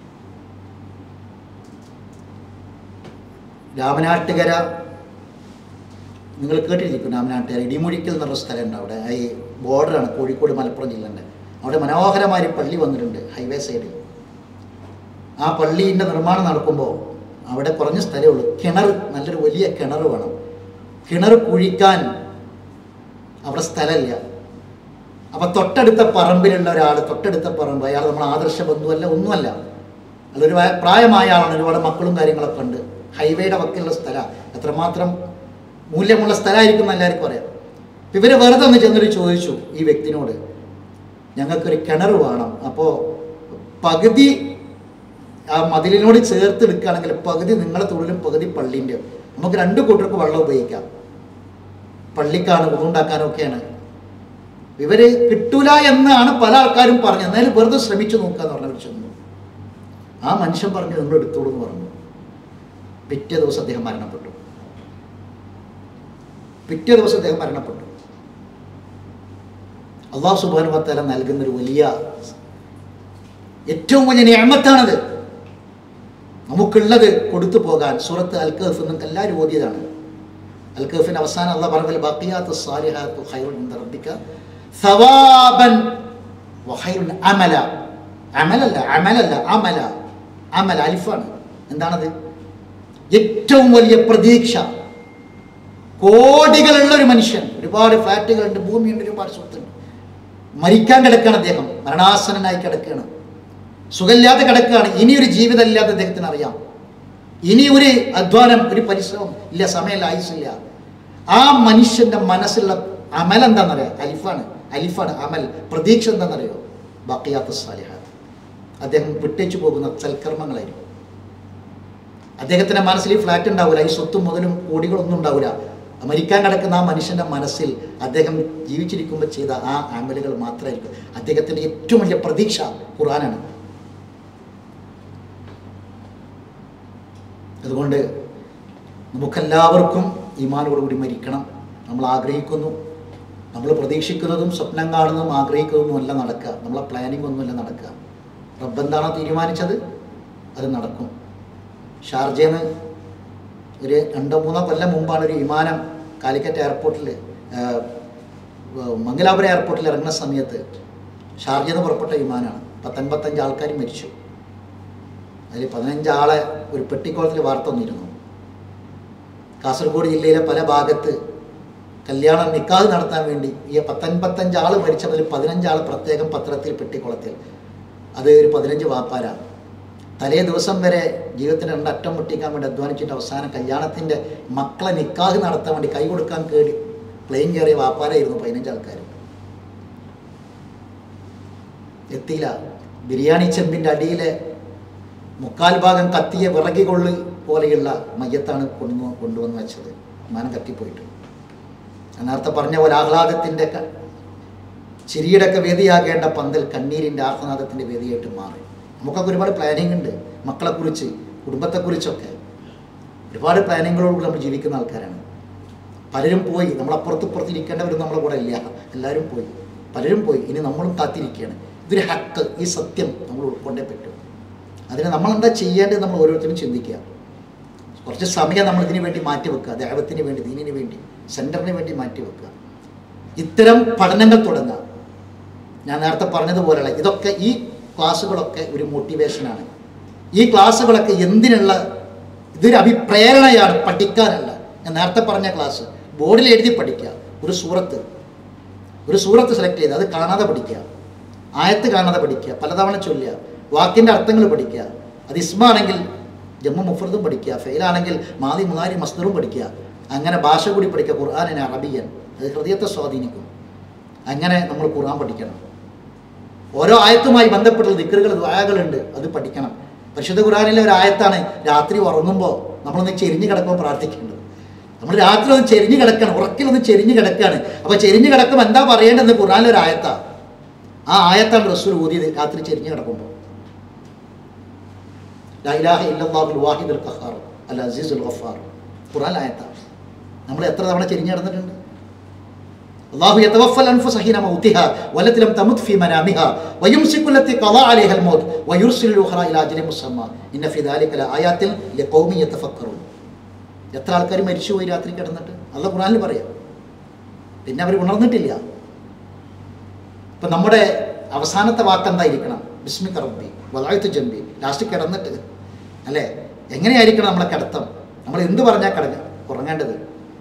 രാമനാട്ടുകര നിങ്ങൾ കേട്ടിരിക്കും രാമനാട്ടുകര ഇടിമുഴിക്കൽ എന്ന് പറഞ്ഞ സ്ഥലമുണ്ട് അവിടെ ഈ ബോർഡറാണ് കോഴിക്കോട് മലപ്പുറം ജില്ലൻ്റെ അവിടെ മനോഹരമായ ഒരു പള്ളി വന്നിട്ടുണ്ട് ഹൈവേ സൈഡിൽ ആ പള്ളീൻ്റെ നിർമ്മാണം നടക്കുമ്പോൾ അവിടെ കുറഞ്ഞ സ്ഥലമേ ഉള്ളൂ കിണർ നല്ലൊരു വലിയ കിണർ വേണം കിണർ കുഴിക്കാൻ അവിടെ സ്ഥലമില്ല അപ്പം തൊട്ടടുത്ത പറമ്പിലുള്ള ഒരാൾ തൊട്ടടുത്ത പറമ്പ് അയാൾ നമ്മൾ ആദർശ ബന്ധുവല്ല ഒന്നുമല്ല അതൊരു വയ- പ്രായമായ ആളാണ് ഒരുപാട് മക്കളും കാര്യങ്ങളൊക്കെ ഉണ്ട് ഹൈവേയുടെ വക്കിലുള്ള സ്ഥലം എത്രമാത്രം മൂല്യമുള്ള സ്ഥലമായിരിക്കും എന്ന് എല്ലാവർക്കും അറിയാം അപ്പം ഇവർ വെറുതെ ഒന്ന് ചെന്നൊരു ചോദിച്ചു ഈ വ്യക്തിനോട് ഞങ്ങൾക്കൊരു കിണർ വേണം അപ്പോൾ പകുതി ആ മതിലിനോട് ചേർത്ത് എടുക്കുകയാണെങ്കിൽ പകുതി നിങ്ങളെ തൊഴിലും പകുതി പള്ളീൻ്റെ നമുക്ക് രണ്ട് കൂട്ടർക്ക് വെള്ളം ഉപയോഗിക്കാം പള്ളിക്കാണ് ഉതുണ്ടാക്കാനും ഒക്കെയാണ് ഇവര് കിട്ടൂല എന്നാണ് പല ആൾക്കാരും പറഞ്ഞത് എന്നാലും വെറുതെ ശ്രമിച്ചു നോക്കുക എന്ന് പറഞ്ഞവർ ചെന്നു ആ മനുഷ്യൻ പറഞ്ഞു നിങ്ങൾ എടുത്തോളൂ എന്ന് പറഞ്ഞു പിറ്റേ ദിവസം അദ്ദേഹം മരണപ്പെട്ടു പിറ്റേ ദിവസം അദ്ദേഹം മരണപ്പെട്ടു അള്ളാഹു സുബാനു വത്താല നൽകുന്ന ഒരു വലിയ ഏറ്റവും വലിയ നിയമത്താണത് നമുക്കുള്ളത് കൊടുത്തു പോകാൻ സൂറത്ത് അൽ കഹഫ് നിങ്ങൾക്ക് എല്ലാവരും ഓതിയതാണ് അൽ കഹഫിന്റെ അവസാനം അള്ളാഹ് പറഞ്ഞ ബഖിയാത്തു സാലിഹാത്തു ഖൈറുൻ ഇൻദ റബ്ബിക സവാബൻ വഖൈറുൻ അമല അമലല്ല അമലല്ല അമല അമല അലിഫാണ് എന്താണത് ഏറ്റവും വലിയ പ്രതീക്ഷ കോടികളുള്ള ഒരു മനുഷ്യൻ ഒരുപാട് ഫ്ലാറ്റുകളുണ്ട് ഭൂമിയുണ്ട് ഒരുപാട് സ്വത്തുണ്ട് മരിക്കാൻ കിടക്കുകയാണ് അദ്ദേഹം മരണാസനനായി കിടക്കുകയാണ് സുഖമില്ലാതെ കിടക്കുകയാണ് ഇനിയൊരു ജീവിതമില്ലാതെ അദ്ദേഹത്തിന് അറിയാം ഇനി ഒരു അധ്വാനം ഒരു പരിശ്രമം ഇല്ല സമയമില്ല ആയുസില്ല ആ മനുഷ്യന്റെ മനസ്സിലുള്ള അമൽ എന്താണെന്നറിയാം അലിഫാണ് അലിഫാണ് അമൽ പ്രതീക്ഷ എന്താണെന്നറിയോ ബക്കിയാത്ത സാലിഹാത്ത് അദ്ദേഹം വിട്ടേച്ചു പോകുന്ന സൽക്കർമ്മങ്ങളായിരിക്കും അദ്ദേഹത്തിന്റെ മനസ്സിൽ ഈ ഫ്ലാറ്റ് ഉണ്ടാവില്ല ഈ സ്വത്തും മുതലും കോടികളൊന്നും ഉണ്ടാവില്ല മരിക്കാൻ കിടക്കുന്ന ആ മനുഷ്യന്റെ മനസ്സിൽ അദ്ദേഹം ജീവിച്ചിരിക്കുമ്പോൾ ചെയ്ത ആ അമലുകൾ മാത്രമായിരിക്കും അദ്ദേഹത്തിന്റെ ഏറ്റവും വലിയ പ്രതീക്ഷ ഖുറാനാണ് അതുകൊണ്ട് നമുക്കെല്ലാവർക്കും ഈമാനോടുകൂടി മരിക്കണം നമ്മൾ ആഗ്രഹിക്കുന്നു നമ്മൾ പ്രതീക്ഷിക്കുന്നതും സ്വപ്നം കാണുന്നതും ആഗ്രഹിക്കുന്നതും അല്ല നടക്കുക നമ്മളെ പ്ലാനിങ് ഒന്നുമല്ല നടക്കുക റബ്ബെന്താണോ തീരുമാനിച്ചത് അത് നടക്കും ഷാർജയിൽ നിന്ന് ഒരു രണ്ടോ മൂന്നോ കൊല്ലം മുമ്പാണ് ഒരു വിമാനം കാലിക്കറ്റ് എയർപോർട്ടിൽ മംഗലാപുരം എയർപോർട്ടിൽ ഇറങ്ങുന്ന സമയത്ത് ഷാർജയിൽ നിന്ന് പുറപ്പെട്ട വിമാനമാണ് പത്തൊൻപത്തഞ്ച് ആൾക്കാർ മരിച്ചു അതിൽ പതിനഞ്ച് ആളെ ഒരു പെട്ടിക്കോളത്തിൽ വാർത്ത വന്നിരുന്നു കാസർഗോഡ് ജില്ലയിലെ പല ഭാഗത്ത് കല്യാണം നിക്കാഹ് നടത്താൻ വേണ്ടി ഈ പത്തൊൻപത്തഞ്ച് ആൾ മരിച്ചതിൽ പതിനഞ്ച് ആൾ പ്രത്യേകം പത്രത്തിൽ പെട്ടിക്കുളത്തിൽ അത് ഒരു പതിനഞ്ച് വാപ്പാരാണ് തലേ ദിവസം വരെ ജീവിതത്തിന് രണ്ടറ്റം മുട്ടിക്കാൻ വേണ്ടി അധ്വാനിച്ചിട്ട് അവസാനം കല്യാണത്തിൻ്റെ മക്കളെ നിക്കാഹ് നടത്താൻ വേണ്ടി കൈ കൊടുക്കാൻ കേടി പ്ലെയിൻ കയറിയ വാപ്പാരായിരുന്നു പതിനഞ്ച് ആൾക്കാർ എത്തിയില്ല ബിരിയാണി ചെമ്പിൻ്റെ അടിയിലെ മുക്കാൽ ഭാഗം കത്തിയ വിറകികൊള്ള് പോലെയുള്ള മയ്യത്താണ് കൊണ്ടു കൊണ്ടുവന്ന് വെച്ചത് വിമാനം കത്തിപ്പോയിട്ട് നേരത്തെ പറഞ്ഞ പോലെ ആഹ്ലാദത്തിൻ്റെ ക- ചിരിയുടെ ഒക്കെ വേദിയാകേണ്ട പന്തൽ കണ്ണീരിൻ്റെ ആഹ്ലാദത്തിൻ്റെ വേദിയായിട്ട് മാറി നമുക്കൊക്കെ ഒരുപാട് പ്ലാനിങ് ഉണ്ട് മക്കളെക്കുറിച്ച് കുടുംബത്തെക്കുറിച്ചൊക്കെ ഒരുപാട് പ്ലാനിങ്ങുകളോട് നമ്മൾ ജീവിക്കുന്ന ആൾക്കാരാണ് പലരും പോയി നമ്മളപ്പുറത്ത് ഇപ്പുറത്ത് ഇരിക്കേണ്ടവരും നമ്മളെ കൂടെ ഇല്ല എല്ലാവരും പോയി പലരും പോയി ഇനി നമ്മളും കാത്തിരിക്കുകയാണ് ഇതൊരു ഹക്ക് ഈ സത്യം നമ്മൾ ഉൾക്കൊണ്ടേ പറ്റും അതിന് നമ്മളെന്താ ചെയ്യേണ്ടത് നമ്മൾ ഓരോരുത്തരും ചിന്തിക്കുക കുറച്ച് സമയം നമ്മൾ ഇതിനു വേണ്ടി മാറ്റി വെക്കുക ദേവത്തിന് വേണ്ടി ദീനിന് വേണ്ടി സെൻറ്ററിന് വേണ്ടി മാറ്റി വെക്കുക ഇത്തരം പഠനങ്ങൾ തുടങ്ങുക ഞാൻ നേരത്തെ പറഞ്ഞതുപോലെയുള്ള ഇതൊക്കെ ഈ ക്ലാസ്സുകളൊക്കെ ഒരു മോട്ടിവേഷനാണ് ഈ ക്ലാസ്സുകളൊക്കെ എന്തിനുള്ള ഇതൊരു അഭിപ്രേരണയാണ് പഠിക്കാനല്ല ഞാൻ നേരത്തെ പറഞ്ഞ ക്ലാസ് ബോർഡിൽ എഴുതി പഠിക്കുക ഒരു സൂറത്ത് ഒരു സൂറത്ത് സെലക്ട് ചെയ്ത് അത് കാണാതെ പഠിക്കുക ആയത്ത് കാണാതെ പഠിക്കുക പലതവണ ചൊല്ലുക വാക്കിൻ്റെ അർത്ഥങ്ങൾ പഠിക്കുക അത് ഇസ്മാണെങ്കിൽ ജമ്മു മുഫർദും പഠിക്കുക ഫെയിലാണെങ്കിൽ മാതി മുനാരി മസ്ദറും പഠിക്കുക അങ്ങനെ ഭാഷ കൂടി പഠിക്കുക ഖുർആാനിനെ അറബിയൻ അത് ഹൃദയത്തെ സ്വാധീനിക്കും അങ്ങനെ നമ്മൾ ഖുർആൻ പഠിക്കണം ഓരോ ആയത്തുമായി ബന്ധപ്പെട്ട ദിക്കറുകൾ ദ്വായകളുണ്ട് അത് പഠിക്കണം പരിശുദ്ധ ഖുർആാനിലെ ഒരു ആയത്താണ് രാത്രി ഉറങ്ങുമ്പോൾ നമ്മളൊന്ന് ചെരിഞ്ഞ് കിടക്കുമ്പോൾ പ്രാർത്ഥിക്കേണ്ടത് നമ്മൾ രാത്രി ഒന്ന് ചെരിഞ്ഞ് കിടക്കണം ഉറക്കിലൊന്ന് ചെരിഞ്ഞ് കിടക്കുകയാണ് അപ്പോൾ ചെരിഞ്ഞ് കിടക്കുമ്പോൾ എന്താ പറയേണ്ടത് ഖുർആാനിലെ ഒരു ആയത്താ ആ ആയത്താണ് റസൂൽ ഊതിയത് രാത്രി ചെരിഞ്ഞ് കിടക്കുമ്പോൾ ലാ ഇലാഹ ഇല്ലല്ലാഹുൽ വാഹിദുൽ ഖഹാർ അൽ അസീസുൽ ഗഫാർ ഖുർആൻ ആയത്താണ് നമ്മൾ എത്ര തവണ ചെരിഞ്ഞ് കിടന്നിട്ടുണ്ട് അള്ളാഹു യതവഫൽ അൻഫുസ ഹീന മൗതിഹ വല്ലത്തി ലം തമുത് ഫീ മനാമിഹ വയുംസികു ലത്തി ഖളാ അലൈഹൽ മൗത് വയുർസിലു ഉഖറ ഇലാ അജലിൻ മുസമ്മ ഇന്ന ഫീ ദാലിക ലആയാത്തിൻ ലിഖൗമി യതഫക്കറൂൻ എത്ര ആൾക്കാർ മരിച്ചുപോയി രാത്രി കിടന്നിട്ട് അള്ളാഹ് ഖുർആനിൽ പറയാം പിന്നെ അവർ ഉണർന്നിട്ടില്ല ഇപ്പം നമ്മുടെ അവസാനത്തെ വാക്ക് എന്തായിരിക്കണം ബിസ്മി കറബി വലായത്ത് ജമ്പി ലാസ്റ്റ് കിടന്നിട്ട് അല്ലേ എങ്ങനെയായിരിക്കണം നമ്മളെ കിടത്തം നമ്മൾ എന്ത് പറഞ്ഞാൽ കിടങ്ങ ഉറങ്ങേണ്ടത്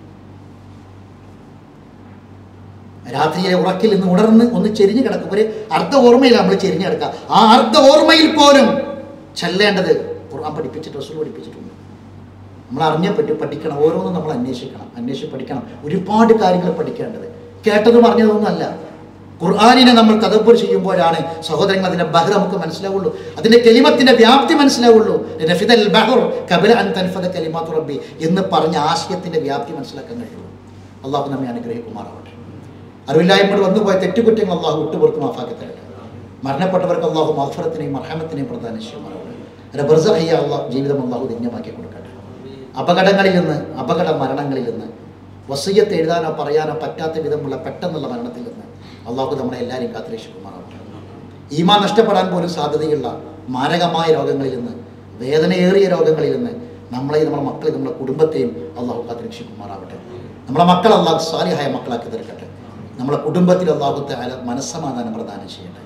രാത്രിയിലെ ഉറക്കിൽ നിന്ന് ഉണർന്ന് ഒന്ന് ചെരിഞ്ഞ് കിടക്കും ഒരു അർദ്ധ ഓർമ്മയിൽ നമ്മൾ ചെരിഞ്ഞ് കിടക്കുക ആ അർദ്ധ ഓർമ്മയിൽ പോലും ചെല്ലേണ്ടത് ഖുർആൻ പഠിപ്പിച്ചിട്ട് റസൂൽ പഠിപ്പിച്ചിട്ടുണ്ട് നമ്മൾ അറിഞ്ഞേ പറ്റും പഠിക്കണം ഓരോന്നും നമ്മൾ അന്വേഷിക്കണം അന്വേഷിച്ച് പഠിക്കണം ഒരുപാട് കാര്യങ്ങൾ പഠിക്കേണ്ടത് കേട്ടതും അറിഞ്ഞതൊന്നും അല്ല ഖുർആാനിനെ നമ്മൾ തദബ്ബർ ചെയ്യുമ്പോഴാണ് സഹോദരങ്ങൾ അതിൻ്റെ ബഹർ നമുക്ക് മനസ്സിലാവുള്ളൂ അതിൻ്റെ കെലിമത്തിൻ്റെ വ്യാപ്തി മനസ്സിലാവുള്ളൂ നഫിദൽ ബഹർ കബല അൻ തൻഫദ കലിമാത്തു റബ്ബി എന്ന് പറഞ്ഞ ആശയത്തിൻ്റെ വ്യാപ്തി മനസ്സിലാക്കാൻ കഴിയുള്ളൂ അള്ളാഹു നമ്മെ അനുഗ്രഹിക്കുമാറാവട്ടെ അറിവില്ലായ്മയോട് വന്നുപോയ തെറ്റുകുറ്റങ്ങൾ അള്ളാഹു വിട്ടുപുറത്ത് മാഫാക്കി തരട്ടെ മരണപ്പെട്ടവർക്ക് അള്ളാഹു മഫറത്തിനെയും മർഹമത്തിനെയും പ്രദാനം ചെയ്യുമാറാവട്ടെ അതിൻ്റെ ബർസഹയ്യ അള്ളാഹു ജീവിതം അള്ളാഹു ധന്യമാക്കി കൊടുക്കട്ടെ അപകടങ്ങളിൽ നിന്ന് അപകട മരണങ്ങളിൽ നിന്ന് വസയ്യത്ത് എഴുതാനോ പറയാനോ പറ്റാത്ത വിധമുള്ള പെട്ടെന്നുള്ള മരണത്തിൽ നിന്ന് അള്ളാഹു നമ്മളെ എല്ലാവരെയും കാത്തിരക്ഷിക്കുമാറാവട്ടെ ഈമാ നഷ്ടപ്പെടാൻ പോലും സാധ്യതയുള്ള മാരകമായ രോഗങ്ങളിൽ നിന്ന് വേദനയേറിയ രോഗങ്ങളിൽ നിന്ന് നമ്മളെയും നമ്മുടെ മക്കളെയും നമ്മുടെ കുടുംബത്തെയും അള്ളാഹു കാത്തിരക്ഷിക്കുമാറാവട്ടെ നമ്മളെ മക്കൾ അള്ളാഹു സാലിഹായ മക്കളാക്കി തീർക്കട്ടെ നമ്മളെ കുടുംബത്തിൽ അള്ളാഹുത്തെ അല മനസ്സമാധാനം പ്രദാനം ചെയ്യട്ടെ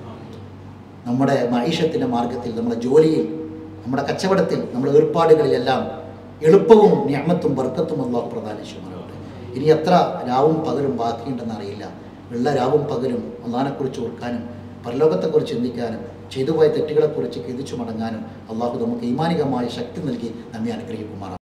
നമ്മുടെ മൈഷത്തിൻ്റെ മാർഗത്തിൽ നമ്മുടെ ജോലിയിൽ നമ്മുടെ കച്ചവടത്തിൽ നമ്മുടെ ഏർപ്പാടുകളിലെല്ലാം എളുപ്പവും ഞാമത്തും ബർക്കത്തും അള്ളാഹു പ്രധാനിച്ചുമാറാവട്ടെ ഇനി എത്ര രാവും പകലും ബാക്കിയുണ്ടെന്ന് അറിയില്ല ഉള്ള രാവും പകലും അള്ളഹാനെക്കുറിച്ച് ഓർക്കാനും പരലോകത്തെക്കുറിച്ച് ചിന്തിക്കാനും ചെയ്തുപോയ തെറ്റുകളെക്കുറിച്ച് ഖേദിച്ചു മടങ്ങാനും അള്ളാഹു നമുക്ക് ഈമാനികമായ ശക്തി നൽകി നമ്മെ അനുഗ്രഹിക്കുമാറാം